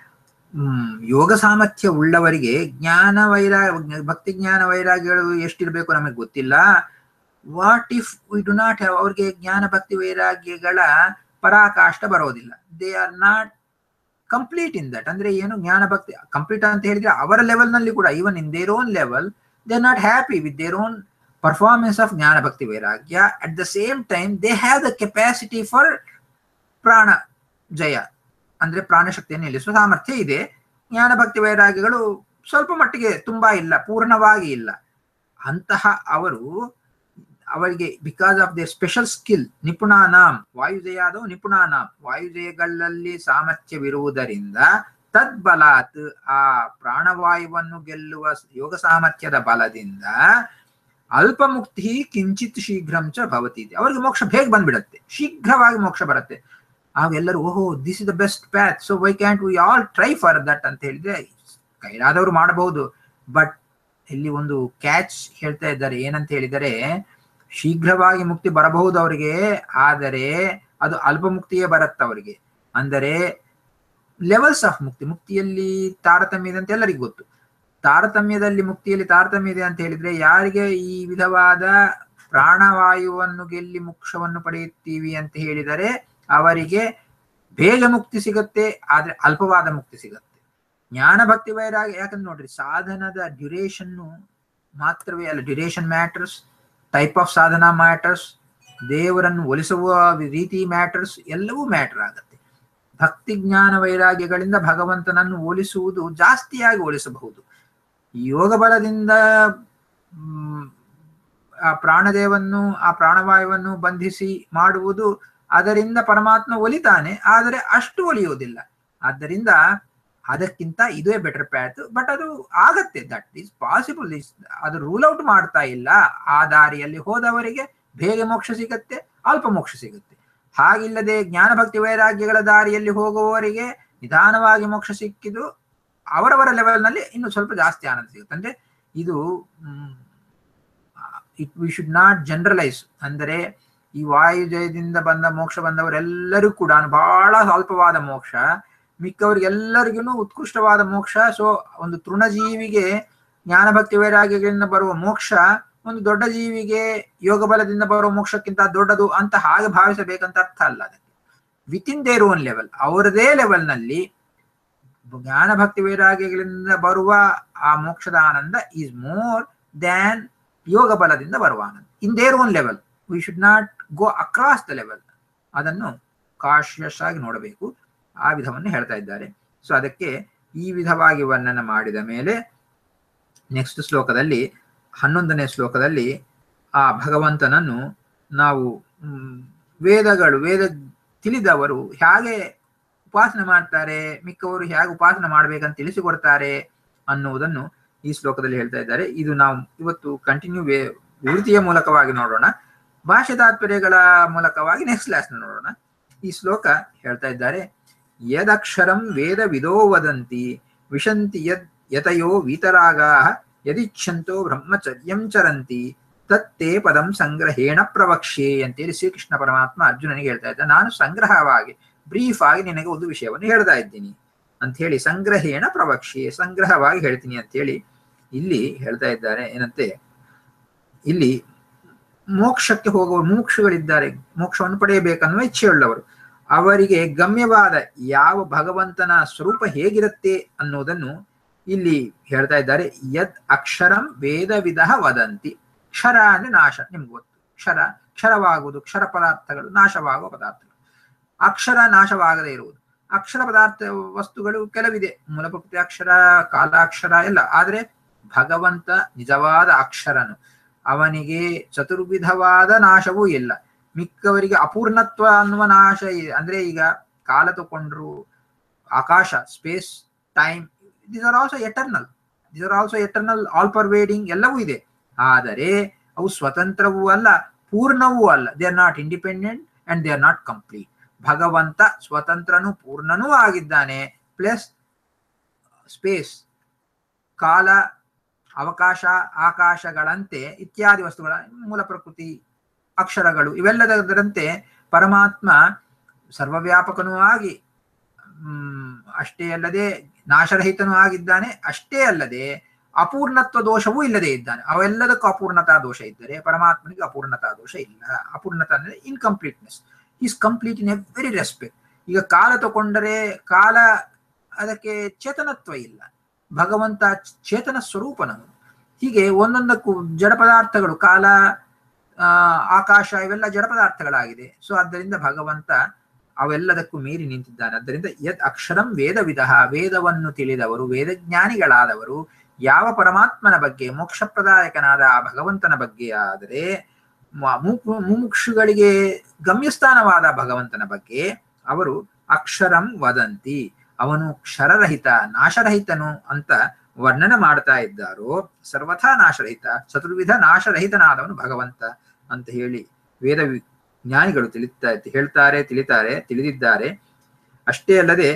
ಯೋಗ ಸಾಮರ್ಥ್ಯ ಉಳ್ಳವರಿಗೆ ಜ್ಞಾನ ವೈರಾಗ್ಯ ಭಕ್ತಿ ಜ್ಞಾನ ವೈರಾಗ್ಯಗಳು ಎಷ್ಟಿರಬೇಕು ನಮಗೆ ಗೊತ್ತಿಲ್ಲ what if we do not have ಅವ್ರಿಗೆ ಜ್ಞಾನ ಭಕ್ತಿ ವೈರಾಗ್ಯಗಳ ಪರಾಕಾಷ್ಠ ಬರೋದಿಲ್ಲ they are not complete in that ಅಂದ್ರೆ ಏನು ಜ್ಞಾನ ಭಕ್ತಿ ಕಂಪ್ಲೀಟ್ ಅಂತ ಹೇಳಿದ್ರೆ ಅವರ ಲೆವೆಲ್ ನಲ್ಲಿ ಕೂಡ even in their own level they are not happy with their own performance of ಜ್ಞಾನ ಭಕ್ತಿ ವೈರಾಗ್ಯ at the same time they have the capacity for ಪ್ರಾಣ ಜಯ ಅಂದ್ರೆ ಪ್ರಾಣಶಕ್ತಿಯನ್ನು ನಿಲ್ಲಿಸುವ ಸಾಮರ್ಥ್ಯ ಇದೆ ಜ್ಞಾನ ಭಕ್ತಿ ವೈರಾಗ್ಯಗಳು ಸ್ವಲ್ಪ ಮಟ್ಟಿಗೆ ತುಂಬಾ ಇಲ್ಲ ಪೂರ್ಣವಾಗಿ ಇಲ್ಲ ಅಂತಹ ಅವರು ಅವರಿಗೆ because of the special skill ನಿಪುಣಾನಾಂ ವಾಯುಜಯಾದವು ನಿಪುಣಾನಾಂ ವಾಯುಜಯಗಳಲ್ಲಿ ಸಾಮರ್ಥ್ಯವಿರುವುದರಿಂದ ತದ್ಬಲಾತ್ ಆ ಪ್ರಾಣವಾಯುವನ್ನು ಗೆಲ್ಲುವ ಯೋಗ ಸಾಮರ್ಥ್ಯದ ಬಲದಿಂದ ಅಲ್ಪ ಮುಕ್ತಿ ಕಿಂಚಿತ್ ಶೀಘ್ರಂ ಚ ಭವತಿ ಅವರಿಗೆ ಮೋಕ್ಷ ಬೇಗ ಬಂದ್ಬಿಡತ್ತೆ ಶೀಘ್ರವಾಗಿ ಮೋಕ್ಷ ಬರುತ್ತೆ ಆಗ ಎಲ್ಲರೂ ಓಹೋ this is the best path so why can't we all try for that ಅಂತ ಹೇಳಿದ್ರೆ ಕೈಲಾದವರು ಮಾಡಬಹುದು ಬಟ್ ಇಲ್ಲಿ ಒಂದು ಕ್ಯಾಚ್ ಹೇಳ್ತಾ ಇದ್ದಾರೆ ಏನಂತ ಹೇಳಿದರೆ ಶೀಘ್ರವಾಗಿ ಮುಕ್ತಿ ಬರಬಹುದು ಅವರಿಗೆ ಆದರೆ ಅದು ಅಲ್ಪ ಮುಕ್ತಿಯೇ ಬರುತ್ತೆ ಅವರಿಗೆ ಅಂದರೆ ಲೆವೆಲ್ಸ್ ಆಫ್ ಮುಕ್ತಿ ಮುಕ್ತಿಯಲ್ಲಿ ತಾರತಮ್ಯ ಇದೆ ಅಂತ ಎಲ್ಲರಿಗೂ ಗೊತ್ತು ತಾರತಮ್ಯದಲ್ಲಿ ಮುಕ್ತಿಯಲ್ಲಿ ತಾರತಮ್ಯ ಇದೆ ಅಂತ ಹೇಳಿದ್ರೆ ಯಾರಿಗೆ ಈ ವಿಧವಾದ ಪ್ರಾಣವಾಯುವನ್ನು ಗೆಲ್ಲಿ ಮೋಕ್ಷವನ್ನು ಪಡೆಯುತ್ತೀವಿ ಅಂತ ಹೇಳಿದರೆ ಅವರಿಗೆ ಬೇಗ ಮುಕ್ತಿ ಸಿಗುತ್ತೆ ಆದ್ರೆ ಅಲ್ಪವಾದ ಮುಕ್ತಿ ಸಿಗುತ್ತೆ ಜ್ಞಾನ ಭಕ್ತಿ ವೈರಾಗ ಯಾಕಂದ್ರೆ ನೋಡ್ರಿ ಸಾಧನದ ಡ್ಯುರೇಷನ್ನು ಮಾತ್ರವೇ ಅಲ್ಲ ಡ್ಯುರೇಷನ್ ಮ್ಯಾಟರ್ಸ್ ಟೈಪ್ ಆಫ್ ಸಾಧನ ಮ್ಯಾಟರ್ಸ್ ದೇವರನ್ನು ಒಲಿಸುವ ರೀತಿ ಮ್ಯಾಟರ್ಸ್ ಎಲ್ಲವೂ ಮ್ಯಾಟರ್ ಆಗುತ್ತೆ ಭಕ್ತಿ ಜ್ಞಾನ ವೈರಾಗ್ಯಗಳಿಂದ ಭಗವಂತನನ್ನು ಹೋಲಿಸುವುದು ಜಾಸ್ತಿಯಾಗಿ ಹೋಲಿಸಬಹುದು ಯೋಗ ಬಲದಿಂದ ಆ ಪ್ರಾಣದೇವನ್ನು ಆ ಪ್ರಾಣವಾಯುವನ್ನು ಬಂಧಿಸಿ ಮಾಡುವುದು ಅದರಿಂದ ಪರಮಾತ್ಮ ಒಲಿತಾನೆ ಆದರೆ ಅಷ್ಟು ಒಲಿಯುವುದಿಲ್ಲ ಆದ್ದರಿಂದ ಅದಕ್ಕಿಂತ ಇದೇ ಬೆಟರ್ ಪ್ಯಾತ್ ಬಟ್ ಅದು ಆಗತ್ತೆ ದಟ್ ಈಸ್ ಪಾಸಿಬಲ್ ಇಸ್ ಅದು ರೂಲ್ ಔಟ್ ಮಾಡ್ತಾ ಇಲ್ಲ ಆ ದಾರಿಯಲ್ಲಿ ಹೋದವರಿಗೆ ಬೇಗ ಮೋಕ್ಷ ಸಿಗತ್ತೆ ಅಲ್ಪ ಮೋಕ್ಷ ಸಿಗುತ್ತೆ ಹಾಗಿಲ್ಲದೆ ಜ್ಞಾನ ಭಕ್ತಿ ವೈರಾಗ್ಯಗಳ ದಾರಿಯಲ್ಲಿ ಹೋಗುವವರಿಗೆ ನಿಧಾನವಾಗಿ ಮೋಕ್ಷ ಸಿಕ್ಕಿದು ಅವರವರ ಲೆವೆಲ್ನಲ್ಲಿ ಇನ್ನು ಸ್ವಲ್ಪ ಜಾಸ್ತಿ ಆನಂದ ಸಿಗುತ್ತೆ ಅಂದ್ರೆ ಇದು it we should not generalise ಅಂದರೆ ಈ ವಾಯುಜಯದಿಂದ ಬಂದ ಮೋಕ್ಷ ಬಂದವರೆಲ್ಲರೂ ಕೂಡ ಬಹಳ ಸ್ವಲ್ಪವಾದ ಮೋಕ್ಷ ಮಿಕ್ಕವರಿಗೆಲ್ಲರಿಗೂ ಉತ್ಕೃಷ್ಟವಾದ ಮೋಕ್ಷ ಸೊ ಒಂದು ತೃಣಜೀವಿಗೆ ಜ್ಞಾನ ಭಕ್ತಿ ವೈರಾಗ್ಯಗಳಿಂದ ಬರುವ ಮೋಕ್ಷ ಒಂದು ದೊಡ್ಡ ಜೀವಿಗೆ ಯೋಗ ಬಲದಿಂದ ಬರುವ ಮೋಕ್ಷಕ್ಕಿಂತ ದೊಡ್ಡದು ಅಂತ ಹಾಗೆ ಭಾವಿಸಬೇಕಂತ ಅರ್ಥ ಅಲ್ಲ ಅದಕ್ಕೆ with in their own level ಅವರದೇ ಲೆವೆಲ್ನಲ್ಲಿ ಜ್ಞಾನ ಭಕ್ತಿ ವೈರಾಗ್ಯಗಳಿಂದ ಬರುವ ಆ ಮೋಕ್ಷದ ಆನಂದ ಈಸ್ ಮೋರ್ ದ್ಯಾನ್ ಯೋಗ ಬಲದಿಂದ ಬರುವ ಆನಂದ in their own level we should not go across the level ಅದನ್ನು ಕಾಶಿಯಸ್ ಆಗಿ ನೋಡಬೇಕು ಆ ವಿಧವನ್ನು ಹೇಳ್ತಾ ಇದ್ದಾರೆ ಸೊ ಅದಕ್ಕೆ ಈ ವಿಧವಾಗಿ ವರ್ಣನ ಮಾಡಿದ ಮೇಲೆ ನೆಕ್ಸ್ಟ್ ಶ್ಲೋಕದಲ್ಲಿ ಹನ್ನೊಂದನೇ ಶ್ಲೋಕದಲ್ಲಿ ಆ ಭಗವಂತನನ್ನು ನಾವು ವೇದಗಳು ವೇದ ತಿಳಿದವರು ಹೇಗೆ ಉಪಾಸನೆ ಮಾಡ್ತಾರೆ ಮಿಕ್ಕವರು ಹೇಗೆ ಉಪಾಸನೆ ಮಾಡ್ಬೇಕಂತ ತಿಳಿಸಿಕೊಡ್ತಾರೆ ಅನ್ನುವುದನ್ನು ಈ ಶ್ಲೋಕದಲ್ಲಿ ಹೇಳ್ತಾ ಇದ್ದಾರೆ ಇದು ನಾವು ಇವತ್ತು ಕಂಟಿನ್ಯೂ ವೇ ವಿವೃತಿಯ ಮೂಲಕವಾಗಿ ನೋಡೋಣ ಭಾಷೆ ತಾತ್ಪರ್ಯಗಳ ಮೂಲಕವಾಗಿ ನೆಕ್ಸ್ಟ್ ಕ್ಲಾಸ್ ನೋಡೋಣ ಈ ಶ್ಲೋಕ ಹೇಳ್ತಾ ಇದ್ದಾರೆ ಯದಕ್ಷರಂ ವೇದ ವಿದೋ ವದಂತಿ ವಿಶಂತಿ ಯದ್ ಯತಯೋ ವೀತರಾಗಾ ಯದಿಚ್ಛಂತೋ ಬ್ರಹ್ಮಚರ್ಯಂ ಚರಂತಿ ತತ್ತೇ ಪದಂ ಸಂಗ್ರಹೇಣ ಪ್ರವಕ್ಷ್ಯೆ ಅಂತೇಳಿ ಶ್ರೀಕೃಷ್ಣ ಪರಮಾತ್ಮ ಅರ್ಜುನನಿಗೆ ಹೇಳ್ತಾ ಇದ್ದ ನಾನು ಸಂಗ್ರಹವಾಗಿ ಬ್ರೀಫ್ ಆಗಿ ನಿನಗೆ ಒಂದು ವಿಷಯವನ್ನು ಹೇಳ್ತಾ ಇದ್ದೀನಿ ಅಂತ ಹೇಳಿ ಸಂಗ್ರಹೇಣ ಪ್ರವಕ್ಷ್ಯೆ ಸಂಗ್ರಹವಾಗಿ ಹೇಳ್ತೀನಿ ಅಂತ ಹೇಳಿ ಇಲ್ಲಿ ಹೇಳ್ತಾ ಇದ್ದಾರೆ ಏನಂತೆ ಇಲ್ಲಿ ಮೋಕ್ಷಕ್ಕೆ ಹೋಗುವ ಮೋಕ್ಷಗಳಿದ್ದಾರೆ ಮೋಕ್ಷವನ್ನು ಪಡೆಯಬೇಕನ್ನುವ ಇಚ್ಛೆಯುಳ್ಳವರು ಅವರಿಗೆ ಗಮ್ಯವಾದ ಯಾವ ಭಗವಂತನ ಸ್ವರೂಪ ಹೇಗಿರುತ್ತೆ ಅನ್ನೋದನ್ನು ಇಲ್ಲಿ ಹೇಳ್ತಾ ಇದ್ದಾರೆ ಯದ್ ಅಕ್ಷರಂ ವೇದ ವಿಧ ವದಂತಿ ಕ್ಷರ ಅಂದ್ರೆ ನಾಶ ನಿಮ್ಗೆ ಗೊತ್ತು ಕ್ಷರ ಕ್ಷರವಾಗುವುದು ಕ್ಷರ ಪದಾರ್ಥಗಳು ನಾಶವಾಗುವ ಪದಾರ್ಥಗಳು ಅಕ್ಷರ ನಾಶವಾಗದೇ ಇರುವುದು ಅಕ್ಷರ ಪದಾರ್ಥ ವಸ್ತುಗಳು ಕೆಲವಿದೆ ಮೂಲಪ್ರಕೃತಿ ಅಕ್ಷರ ಕಾಲಾಕ್ಷರ ಎಲ್ಲ ಆದ್ರೆ ಭಗವಂತ ನಿಜವಾದ ಅಕ್ಷರನು ಅವನಿಗೆ ಚತುರ್ವಿಧವಾದ ನಾಶವೂ ಇಲ್ಲ ಮಿಕ್ಕವರಿಗೆ ಅಪೂರ್ಣತ್ವ ಅನ್ನುವ ನಾಶ ಇದೆ ಅಂದ್ರೆ ಈಗ ಕಾಲ ತಗೊಂಡ್ರು ಆಕಾಶ space time this are also eternal this are also eternal all pervading ಎಲ್ಲವೂ ಇದೆ ಆದರೆ ಅವು ಸ್ವತಂತ್ರವೂ ಅಲ್ಲ ಪೂರ್ಣವೂ ಅಲ್ಲ they are not independent and they are not complete ಭಗವಂತ ಸ್ವತಂತ್ರನೂ ಪೂರ್ಣನೂ ಆಗಿದ್ದಾನೆ ಪ್ಲಸ್ ಸ್ಪೇಸ್ ಕಾಲ ಅವಕಾಶ ಆಕಾಶಗಳಂತೆ ಇತ್ಯಾದಿ ವಸ್ತುಗಳ ಮೂಲ ಪ್ರಕೃತಿ ಅಕ್ಷರಗಳು ಇವೆಲ್ಲದರಂತೆ ಪರಮಾತ್ಮ ಸರ್ವವ್ಯಾಪಕನೂ ಆಗಿ ಹ್ಮ್ ಅಷ್ಟೇ ಅಲ್ಲದೆ ನಾಶರಹಿತನೂ ಆಗಿದ್ದಾನೆ ಅಷ್ಟೇ ಅಲ್ಲದೆ ಅಪೂರ್ಣತ್ವ ದೋಷವೂ ಇಲ್ಲದೆ ಇದ್ದಾನೆ ಅವೆಲ್ಲದಕ್ಕೂ ಅಪೂರ್ಣತಾ ದೋಷ ಇದ್ದರೆ ಪರಮಾತ್ಮನಿಗೆ ಅಪೂರ್ಣತಾ ದೋಷ ಇಲ್ಲ ಅಪೂರ್ಣತಾ ಅಂದ್ರೆ incompleteness is complete in every respect ಈಗ ಕಾಲ ತಗೊಂಡರೆ ಕಾಲ ಅದಕ್ಕೆ ಚೇತನತ್ವ ಇಲ್ಲ ಭಗವಂತ ಚೇತನ ಸ್ವರೂಪನನು ಹೀಗೆ ಒಂದೊಂದಕ್ಕೂ ಜಡ ಪದಾರ್ಥಗಳು ಕಾಲ ಆ ಆಕಾಶ ಇವೆಲ್ಲ ಜಡ ಪದಾರ್ಥಗಳಾಗಿದೆ ಸೊ ಆದ್ದರಿಂದ ಭಗವಂತ ಅವೆಲ್ಲದಕ್ಕೂ ಮೀರಿ ನಿಂತಿದ್ದಾನೆ ಆದ್ದರಿಂದ ಯದ್ ಅಕ್ಷರಂ ವೇದ ವಿಧ ವೇದವನ್ನು ತಿಳಿದವರು ವೇದಜ್ಞಾನಿಗಳಾದವರು ಯಾವ ಪರಮಾತ್ಮನ ಬಗ್ಗೆ ಮೋಕ್ಷಪ್ರದಾಯಕನಾದ ಆ ಭಗವಂತನ ಬಗ್ಗೆ ಆದರೆ ಮುಮುಕ್ಷುಗಳಿಗೆ ಗಮ್ಯಸ್ಥಾನವಾದ ಭಗವಂತನ ಬಗ್ಗೆ ಅವರು ಅಕ್ಷರಂ ವದಂತಿ ಅವನು ಕ್ಷರರಹಿತ ನಾಶರಹಿತನು ಅಂತ ವರ್ಣನ ಮಾಡ್ತಾ ಇದ್ದಾರೋ ಸರ್ವಥಾ ನಾಶರಹಿತ ಚತುರ್ವಿಧ ನಾಶರಹಿತನಾದವನು ಭಗವಂತ ಅಂತ ಹೇಳಿ ವೇದ ಜ್ಞಾನಿಗಳು ತಿಳಿತಾ ಹೇಳ್ತಾರೆ ತಿಳಿತಾರೆ ತಿಳಿದಿದ್ದಾರೆ ಅಷ್ಟೇ ಅಲ್ಲದೆ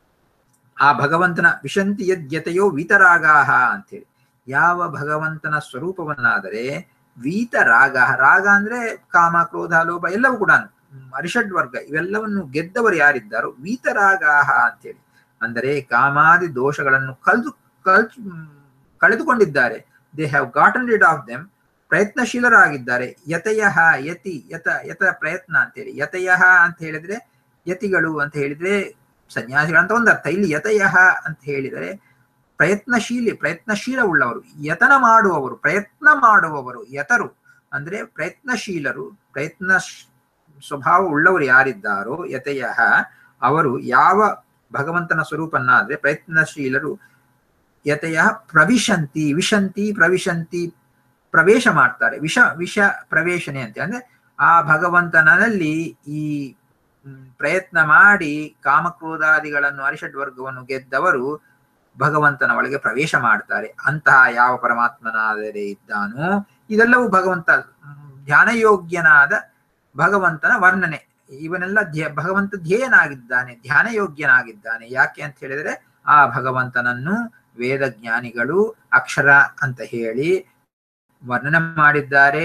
ಆ ಭಗವಂತನ ವಿಶಂತಿ ಯದ್ಯತೆಯೋ ವೀತರಾಗಾಹ ಅಂತೇಳಿ ಯಾವ ಭಗವಂತನ ಸ್ವರೂಪವನ್ನಾದರೆ ವೀತರಾಗ ರಾಗ ಅಂದ್ರೆ ಕಾಮ ಕ್ರೋಧ ಲೋಭ ಎಲ್ಲವೂ ಕೂಡ ಅರಿಷಡ್ ವರ್ಗ ಇವೆಲ್ಲವನ್ನು ಗೆದ್ದವರು ಯಾರಿದ್ದಾರೋ ವೀತರಾಗಾಹ ಅಂತೇಳಿ ಅಂದರೆ ಕಾಮಾದಿ ದೋಷಗಳನ್ನು ಕಳೆದು ಕಲ್ ಕಳೆದುಕೊಂಡಿದ್ದಾರೆ they have gotten rid of them ಪ್ರಯತ್ನಶೀಲರಾಗಿದ್ದಾರೆ ಯತಯ ಯತಿ ಯತ ಯತ ಪ್ರಯತ್ನ ಅಂತೇಳಿ ಯತಯ ಅಂತ ಹೇಳಿದ್ರೆ ಯತಿಗಳು ಅಂತ ಹೇಳಿದ್ರೆ ಸನ್ಯಾಸಿಗಳಂತ ಒಂದು ಅರ್ಥ ಇಲ್ಲಿ ಯತಯ ಅಂತ ಹೇಳಿದರೆ ಪ್ರಯತ್ನಶೀಲಿ ಪ್ರಯತ್ನಶೀಲ ಉಳ್ಳವರು ಯತನ ಮಾಡುವವರು ಪ್ರಯತ್ನ ಮಾಡುವವರು ಯತರು ಅಂದ್ರೆ ಪ್ರಯತ್ನಶೀಲರು ಪ್ರಯತ್ನ ಸ್ವಭಾವ ಉಳ್ಳವರು ಯಾರಿದ್ದಾರೋ ಯತಯ ಅವರು ಯಾವ ಭಗವಂತನ ಸ್ವರೂಪನ್ನಾದ್ರೆ ಪ್ರಯತ್ನಶೀಲರು ಯತಯ ಪ್ರವಿಶಂತಿ ವಿಶಂತಿ ಪ್ರವಿಶಂತಿ ಪ್ರವೇಶ ಮಾಡ್ತಾರೆ ವಿಷ ವಿಷ ಪ್ರವೇಶನೆ ಅಂತ ಅಂದ್ರೆ ಆ ಭಗವಂತನಲ್ಲಿ ಈ ಪ್ರಯತ್ನ ಮಾಡಿ ಕಾಮಕ್ರೋಧಾದಿಗಳನ್ನು ಅರಿಷಡ್ ವರ್ಗವನ್ನು ಗೆದ್ದವರು ಭಗವಂತನ ಒಳಗೆ ಪ್ರವೇಶ ಮಾಡ್ತಾರೆ ಅಂತಹ ಯಾವ ಪರಮಾತ್ಮನಾದರೆ ಇದ್ದಾನೋ ಇದೆಲ್ಲವೂ ಭಗವಂತ ಧ್ಯಾನಯೋಗ್ಯನಾದ ಭಗವಂತನ ವರ್ಣನೆ ಇವನೆಲ್ಲ ಧ್ಯ ಭಗವಂತ ಧ್ಯೇಯನಾಗಿದ್ದಾನೆ ಧ್ಯಾನ ಯೋಗ್ಯನಾಗಿದ್ದಾನೆ ಯಾಕೆ ಅಂತ ಹೇಳಿದ್ರೆ ಆ ಭಗವಂತನನ್ನು ವೇದ ಜ್ಞಾನಿಗಳು ಅಕ್ಷರ ಅಂತ ಹೇಳಿ ವರ್ಣನೆ ಮಾಡಿದ್ದಾರೆ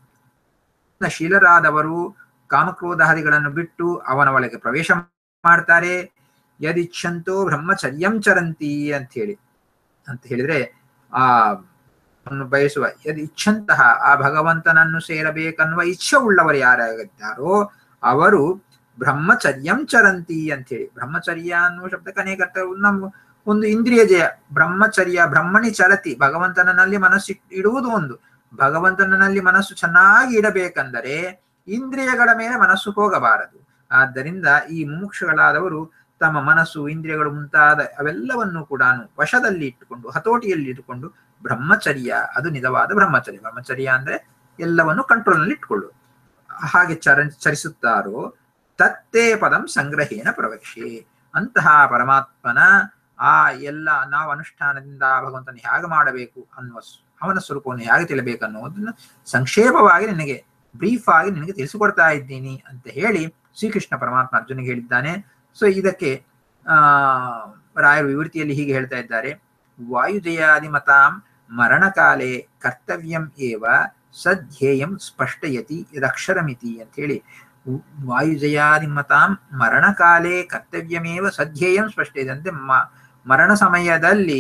ಶೀಲರಾದವರು ಕಾಮಕ್ರೋಧಾದಿಗಳನ್ನು ಬಿಟ್ಟು ಅವನ ಒಳಗೆ ಪ್ರವೇಶ ಮಾಡ್ತಾರೆ ಯದಿಚ್ಛಂತೋ ಬ್ರಹ್ಮಚರ್ಯಂ ಚರಂತಿ ಅಂತ ಹೇಳಿ ಅಂತ ಹೇಳಿದ್ರೆ ಆ ಬಯಸುವ ಯದ್ ಇಚ್ಛಂತಹ ಆ ಭಗವಂತನನ್ನು ಸೇರಬೇಕನ್ನುವ ಇಚ್ಛೆ ಉಳ್ಳವರು ಯಾರಾಗಿದ್ದಾರೋ ಅವರು ಬ್ರಹ್ಮಚರ್ಯಂ ಚರಂತಿ ಅಂತ ಹೇಳಿ ಬ್ರಹ್ಮಚರ್ಯ ಅನ್ನುವ ಶಬ್ದಕ್ಕೆ ಅನೇಕ ಅರ್ಥ ನಮ್ಮ ಒಂದು ಇಂದ್ರಿಯ ಜಯ ಬ್ರಹ್ಮಚರ್ಯ ಬ್ರಹ್ಮಣಿ ಚಲತಿ ಭಗವಂತನಲ್ಲಿ ಮನಸ್ಸು ಇಡುವುದು ಒಂದು ಭಗವಂತನಲ್ಲಿ ಮನಸ್ಸು ಚೆನ್ನಾಗಿ ಇಡಬೇಕೆಂದರೆ ಇಂದ್ರಿಯಗಳ ಮೇಲೆ ಮನಸ್ಸು ಹೋಗಬಾರದು ಆದ್ದರಿಂದ ಈ ಮುಮುಕ್ಷಗಳಾದವರು ತಮ್ಮ ಮನಸ್ಸು ಇಂದ್ರಿಯಗಳು ಮುಂತಾದ ಅವೆಲ್ಲವನ್ನು ಕೂಡ ವಶದಲ್ಲಿ ಇಟ್ಟುಕೊಂಡು ಹತೋಟಿಯಲ್ಲಿ ಇಟ್ಟುಕೊಂಡು ಬ್ರಹ್ಮಚರ್ಯ ಅದು ನಿಜವಾದ ಬ್ರಹ್ಮಚರ್ಯ ಬ್ರಹ್ಮಚರ್ಯ ಅಂದ್ರೆ ಎಲ್ಲವನ್ನು ಕಂಟ್ರೋಲ್ ನಲ್ಲಿ ಇಟ್ಕೊಳ್ಳು ಹಾಗೆ ಚರ ಚರಿಸುತ್ತಾರೋ ತತ್ತೇ ಪದಂ ಸಂಗ್ರಹೇನ ಪ್ರವಕ್ಷೆ ಅಂತಹ ಪರಮಾತ್ಮನ ಆ ಎಲ್ಲ ನಾವು ಅನುಷ್ಠಾನದಿಂದ ಭಗವಂತನ ಹೇಗೆ ಮಾಡಬೇಕು ಅನ್ನುವ ಅವನ ಸ್ವರೂಪವನ್ನು ಹೇಗೆ ತಿಳಿಬೇಕು ಅನ್ನೋದನ್ನ ಸಂಕ್ಷೇಪವಾಗಿ ನಿನಗೆ ಬ್ರೀಫ್ ಆಗಿ ನಿನಗೆ ತಿಳಿಸಿಕೊಡ್ತಾ ಇದ್ದೀನಿ ಅಂತ ಹೇಳಿ ಶ್ರೀಕೃಷ್ಣ ಪರಮಾತ್ಮ ಅರ್ಜುನಿಗೆ ಹೇಳಿದ್ದಾನೆ ಸೊ ಇದಕ್ಕೆ ಆ ರಾಯರು ವಿವೃತಿಯಲ್ಲಿ ಹೀಗೆ ಹೇಳ್ತಾ ಇದ್ದಾರೆ ವಾಯುಜಯಾದಿ ಮತಾಂ ಮರಣಕಾಲೆ ಕರ್ತವ್ಯಂ ಏವ ಸಧ್ಯೇಯಂ ಸ್ಪಷ್ಟಯತಿ ಇದಕ್ಷರಮಿತಿ ಅಂತ ಹೇಳಿ ವಾಯುಜಯಾದಿ ಮತಾಂ ಮರಣಕಾಲೆ ಕರ್ತವ್ಯಮೇವ ಸಧ್ಯೇಯಂ ಸ್ಪಷ್ಟಯತಿ ಅಂದ್ರೆ ಮರಣ ಸಮಯದಲ್ಲಿ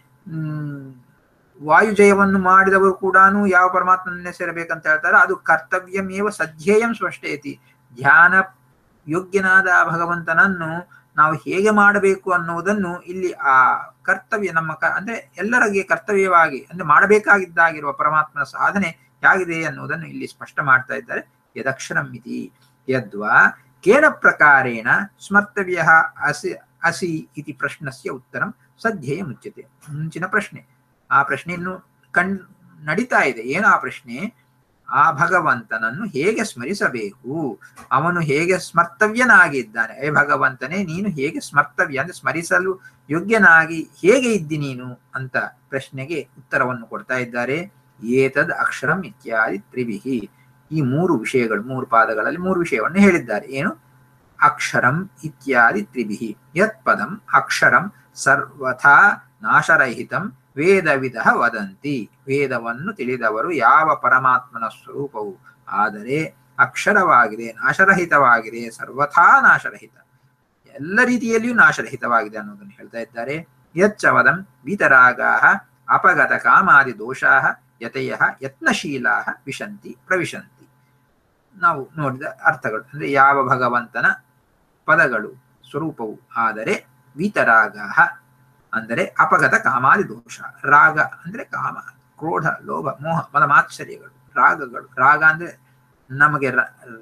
ಹ್ಮ್ ವಾಯುಜಯವನ್ನು ಮಾಡಿದವರು ಕೂಡ ಯಾವ ಪರಮಾತ್ಮನ್ನೇ ಸೇರಬೇಕಂತ ಹೇಳ್ತಾರೆ ಅದು ಕರ್ತವ್ಯಮೇವ ಸಧ್ಯೇಯಂ ಸ್ಪಷ್ಟಯತಿ ಧ್ಯಾನ ಯೋಗ್ಯನಾದ ಆ ಭಗವಂತನನ್ನು ನಾವು ಹೇಗೆ ಮಾಡಬೇಕು ಅನ್ನುವುದನ್ನು ಇಲ್ಲಿ ಆ ಕರ್ತವ್ಯ ನಮ್ಮ ಕ ಅಂದ್ರೆ ಎಲ್ಲರಿಗೆ ಕರ್ತವ್ಯವಾಗಿ ಅಂದ್ರೆ ಮಾಡಬೇಕಾಗಿದ್ದಾಗಿರುವ ಪರಮಾತ್ಮನ ಸಾಧನೆ ಹೇಗಿದೆ ಅನ್ನುವುದನ್ನು ಇಲ್ಲಿ ಸ್ಪಷ್ಟ ಮಾಡ್ತಾ ಇದ್ದಾರೆ ಯದಕ್ಷರಂ ಇತಿ ಯದ್ವಾ ಕೇನ ಪ್ರಕಾರೇಣ ಸ್ಮರ್ತವ್ಯ ಅಸಿ ಅಸಿ ಇತಿ ಪ್ರಶ್ನಸ್ಯ ಉತ್ತರಂ ಸಧ್ಯೇಯ ಮುಚ್ಯತೆ ಮುಂಚಿನ ಪ್ರಶ್ನೆ ಆ ಪ್ರಶ್ನೆಯನ್ನು ಕಣ್ ನಡೀತಾ ಇದೆ ಏನು ಆ ಪ್ರಶ್ನೆ ಆ ಭಗವಂತನನ್ನು ಹೇಗೆ ಸ್ಮರಿಸಬೇಕು ಅವನು ಹೇಗೆ ಸ್ಮರ್ತವ್ಯನಾಗಿದ್ದಾನೆ ಏ ಭಗವಂತನೇ ನೀನು ಹೇಗೆ ಸ್ಮರ್ತವ್ಯ ಅಂದ್ರೆ ಸ್ಮರಿಸಲು ಯೋಗ್ಯನಾಗಿ ಹೇಗೆ ಇದ್ದಿ ನೀನು ಅಂತ ಪ್ರಶ್ನೆಗೆ ಉತ್ತರವನ್ನು ಕೊಡ್ತಾ ಇದ್ದಾರೆ ಏತದ್ ಅಕ್ಷರಂ ಇತ್ಯಾದಿ ತ್ರಿವಿಹಿ ಈ ಮೂರು ವಿಷಯಗಳು ಮೂರು ಪಾದಗಳಲ್ಲಿ ಮೂರು ವಿಷಯವನ್ನು ಹೇಳಿದ್ದಾರೆ ಏನು ಅಕ್ಷರಂ ಇತ್ಯಾದಿ ತ್ರಿವಿಹಿ ಯತ್ ಪದಂ ಅಕ್ಷರಂ ಸರ್ವಥಾ ನಾಶರಹಿತಂ ವೇದವಿಧ ವದಂತಿ ವೇದವನ್ನು ತಿಳಿದವರು ಯಾವ ಪರಮಾತ್ಮನ ಸ್ವರೂಪವು ಆದರೆ ಅಕ್ಷರವಾಗಿದೆ ನಾಶರಹಿತವಾಗಿದೆ ಸರ್ವಥಾ ನಾಶರಹಿತ ಎಲ್ಲ ರೀತಿಯಲ್ಲಿಯೂ ನಾಶರಹಿತವಾಗಿದೆ ಅನ್ನೋದನ್ನು ಹೇಳ್ತಾ ಇದ್ದಾರೆ ಯಚ್ಚವದಂ ವಿತರಾಗಾ ಅಪಗತ ಕಾಮಾದಿ ದೋಷಾ ಯತೆಯ ಯತ್ನಶೀಲಾ ವಿಶಂತಿ ಪ್ರವಿಶಂತಿ ನಾವು ನೋಡಿದ ಅರ್ಥಗಳು ಅಂದ್ರೆ ಯಾವ ಭಗವಂತನ ಪದಗಳು ಸ್ವರೂಪವು ಆದರೆ ವಿತರಾಗ ಅಂದರೆ ಅಪಗತ ಕಾಮಾದಿ ದೋಷ ರಾಗ ಅಂದ್ರೆ ಕಾಮ ಕ್ರೋಧ ಲೋಭ ಮೋಹ ಮದ ಮಾತ್ಸರ್ಯಗಳು ರಾಗಗಳು ರಾಗ ಅಂದ್ರೆ ನಮಗೆ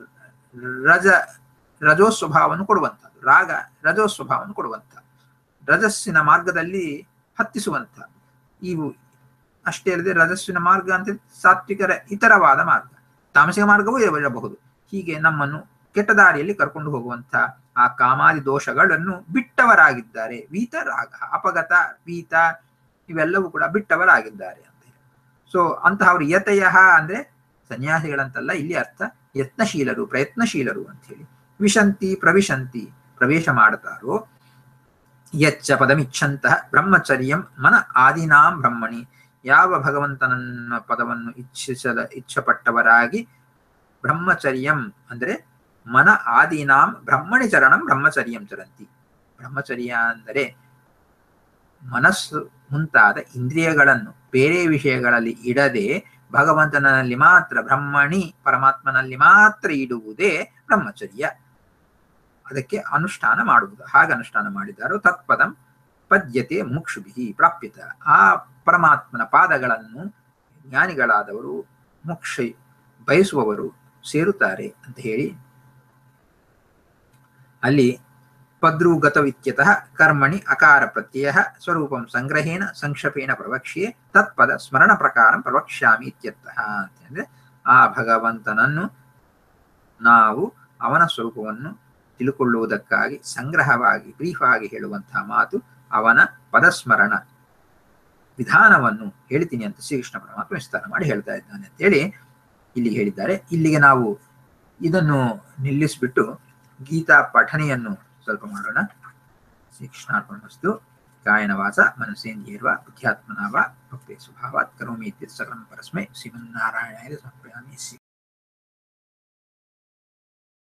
ರಜ ರಜೋ ಸ್ವಭಾವವನ್ನು ಕೊಡುವಂಥದ್ದು ರಾಗ ರಜೋ ಸ್ವಭಾವವನ್ನು ಕೊಡುವಂಥ ರಜಸ್ಸಿನ ಮಾರ್ಗದಲ್ಲಿ ಹತ್ತಿಸುವಂಥ ಇವು ಅಷ್ಟೇ ಅಲ್ಲದೆ ರಜಸ್ಸಿನ ಮಾರ್ಗ ಅಂತ ಸಾತ್ವಿಕರ ಇತರವಾದ ಮಾರ್ಗ ತಾಮಸಿಕ ಮಾರ್ಗವೂ ಇರಬಹುದು ಹೀಗೆ ನಮ್ಮನ್ನು ಕೆಟ್ಟ ದಾರಿಯಲ್ಲಿ ಕರ್ಕೊಂಡು ಹೋಗುವಂತ ಆ ಕಾಮಾದಿ ದೋಷಗಳನ್ನು ಬಿಟ್ಟವರಾಗಿದ್ದಾರೆ ವೀತ ರಾಗ ಅಪಗತ ವೀತ ಇವೆಲ್ಲವೂ ಕೂಡ ಬಿಟ್ಟವರಾಗಿದ್ದಾರೆ ಅಂತ ಸೊ ಅಂತಹವರು ಯತಯ ಅಂದ್ರೆ ಸನ್ಯಾಸಿಗಳಂತಲ್ಲ ಇಲ್ಲಿ ಅರ್ಥ ಯತ್ನಶೀಲರು ಪ್ರಯತ್ನಶೀಲರು ಅಂತ ಹೇಳಿ ವಿಶಂತಿ ಪ್ರವಿಶಂತಿ ಪ್ರವೇಶ ಮಾಡುತ್ತಾರೋ ಯಚ್ಚ ಪದಮಿಚ್ಛಂತಹ ಬ್ರಹ್ಮಚರ್ಯಂ ಮನ ಆದಿನಾಂ ಬ್ರಹ್ಮಣಿ ಯಾವ ಭಗವಂತನನ್ನ ಪದವನ್ನು ಇಚ್ಛಿಸದ ಇಚ್ಛಪಟ್ಟವರಾಗಿ ಬ್ರಹ್ಮಚರ್ಯಂ ಅಂದ್ರೆ ಮನ ಆದೀನಾಂ ಬ್ರಹ್ಮಣಿ ಚರಣಂ ಬ್ರಹ್ಮಚರ್ಯಂ ಚರಂತಿ ಬ್ರಹ್ಮಚರ್ಯ ಅಂದರೆ ಮನಸ್ಸು ಮುಂತಾದ ಇಂದ್ರಿಯಗಳನ್ನು ಬೇರೆ ವಿಷಯಗಳಲ್ಲಿ ಇಡದೆ ಭಗವಂತನಲ್ಲಿ ಮಾತ್ರ ಬ್ರಹ್ಮಣಿ ಪರಮಾತ್ಮನಲ್ಲಿ ಮಾತ್ರ ಇಡುವುದೇ ಬ್ರಹ್ಮಚರ್ಯ ಅದಕ್ಕೆ ಅನುಷ್ಠಾನ ಮಾಡುವುದು ಹಾಗೆ ಅನುಷ್ಠಾನ ಮಾಡಿದಾರೋ ತತ್ಪದಂ ಪದ್ಯತೆ ಮುಕ್ಷುಭಿ ಪ್ರಾಪ್ಯತ ಆ ಪರಮಾತ್ಮನ ಪಾದಗಳನ್ನು ಜ್ಞಾನಿಗಳಾದವರು ಮೋಕ್ಷ ಬಯಸುವವರು ಸೇರುತ್ತಾರೆ ಅಂತ ಹೇಳಿ ಅಲ್ಲಿ ಪದ್ರುಗತವಿತ್ಯತಃ ಕರ್ಮಣಿ ಅಕಾರ ಪ್ರತ್ಯಯ ಸ್ವರೂಪಂ ಸಂಗ್ರಹೇಣ ಸಂಕ್ಷೇಪೇಣ ಪ್ರವಕ್ಷ್ಯೆ ತತ್ಪದ ಸ್ಮರಣ ಪ್ರಕಾರ ಪ್ರವಕ್ಷ್ಯಾಮಿ ಇತ್ಯರ್ಥಃ ಅಂತಂದ್ರೆ ಆ ಭಗವಂತನನ್ನು ನಾವು ಅವನ ಸ್ವರೂಪವನ್ನು ತಿಳ್ಕೊಳ್ಳುವುದಕ್ಕಾಗಿ ಸಂಗ್ರಹವಾಗಿ ಬ್ರೀಫ್ ಆಗಿ ಹೇಳುವಂತಹ ಮಾತು ಅವನ ಪದಸ್ಮರಣ ವಿಧಾನವನ್ನು ಹೇಳ್ತೀನಿ ಅಂತ ಶ್ರೀಕೃಷ್ಣ ಪರಮಾತ್ಮ ವಿಸ್ತಾರ ಮಾಡಿ ಹೇಳ್ತಾ ಇದ್ದಾನೆ ಅಂತೇಳಿ ಇಲ್ಲಿ ಹೇಳಿದ್ದಾರೆ ಇಲ್ಲಿಗೆ ನಾವು ಇದನ್ನು ನಿಲ್ಲಿಸ್ಬಿಟ್ಟು ಗೀತಾ ಪಠನೆಯನ್ನು ಸ್ವಲ್ಪ ಮಾಡೋಣ ಶ್ರೀಕೃಷ್ಣಾರ್ಪಣಮಸ್ತು ಕಾಯನ ವಾಚ ಮನಸ್ಸೇಂದ್ರಿಯರ್ವ ಬುದ್ಧ್ಯಾತ್ಮನ ವಾ ಭಕ್ತಿ ಸ್ವಭಾವಾತ್ ಕರೋಮಿ ಇತ್ಯತ್ ಸಕಲಂ ಪರಸ್ಮೈ ಶ್ರೀಮನ್ನಾರಾಯಣಾಯ ಸಮರ್ಪಯಾಮಿ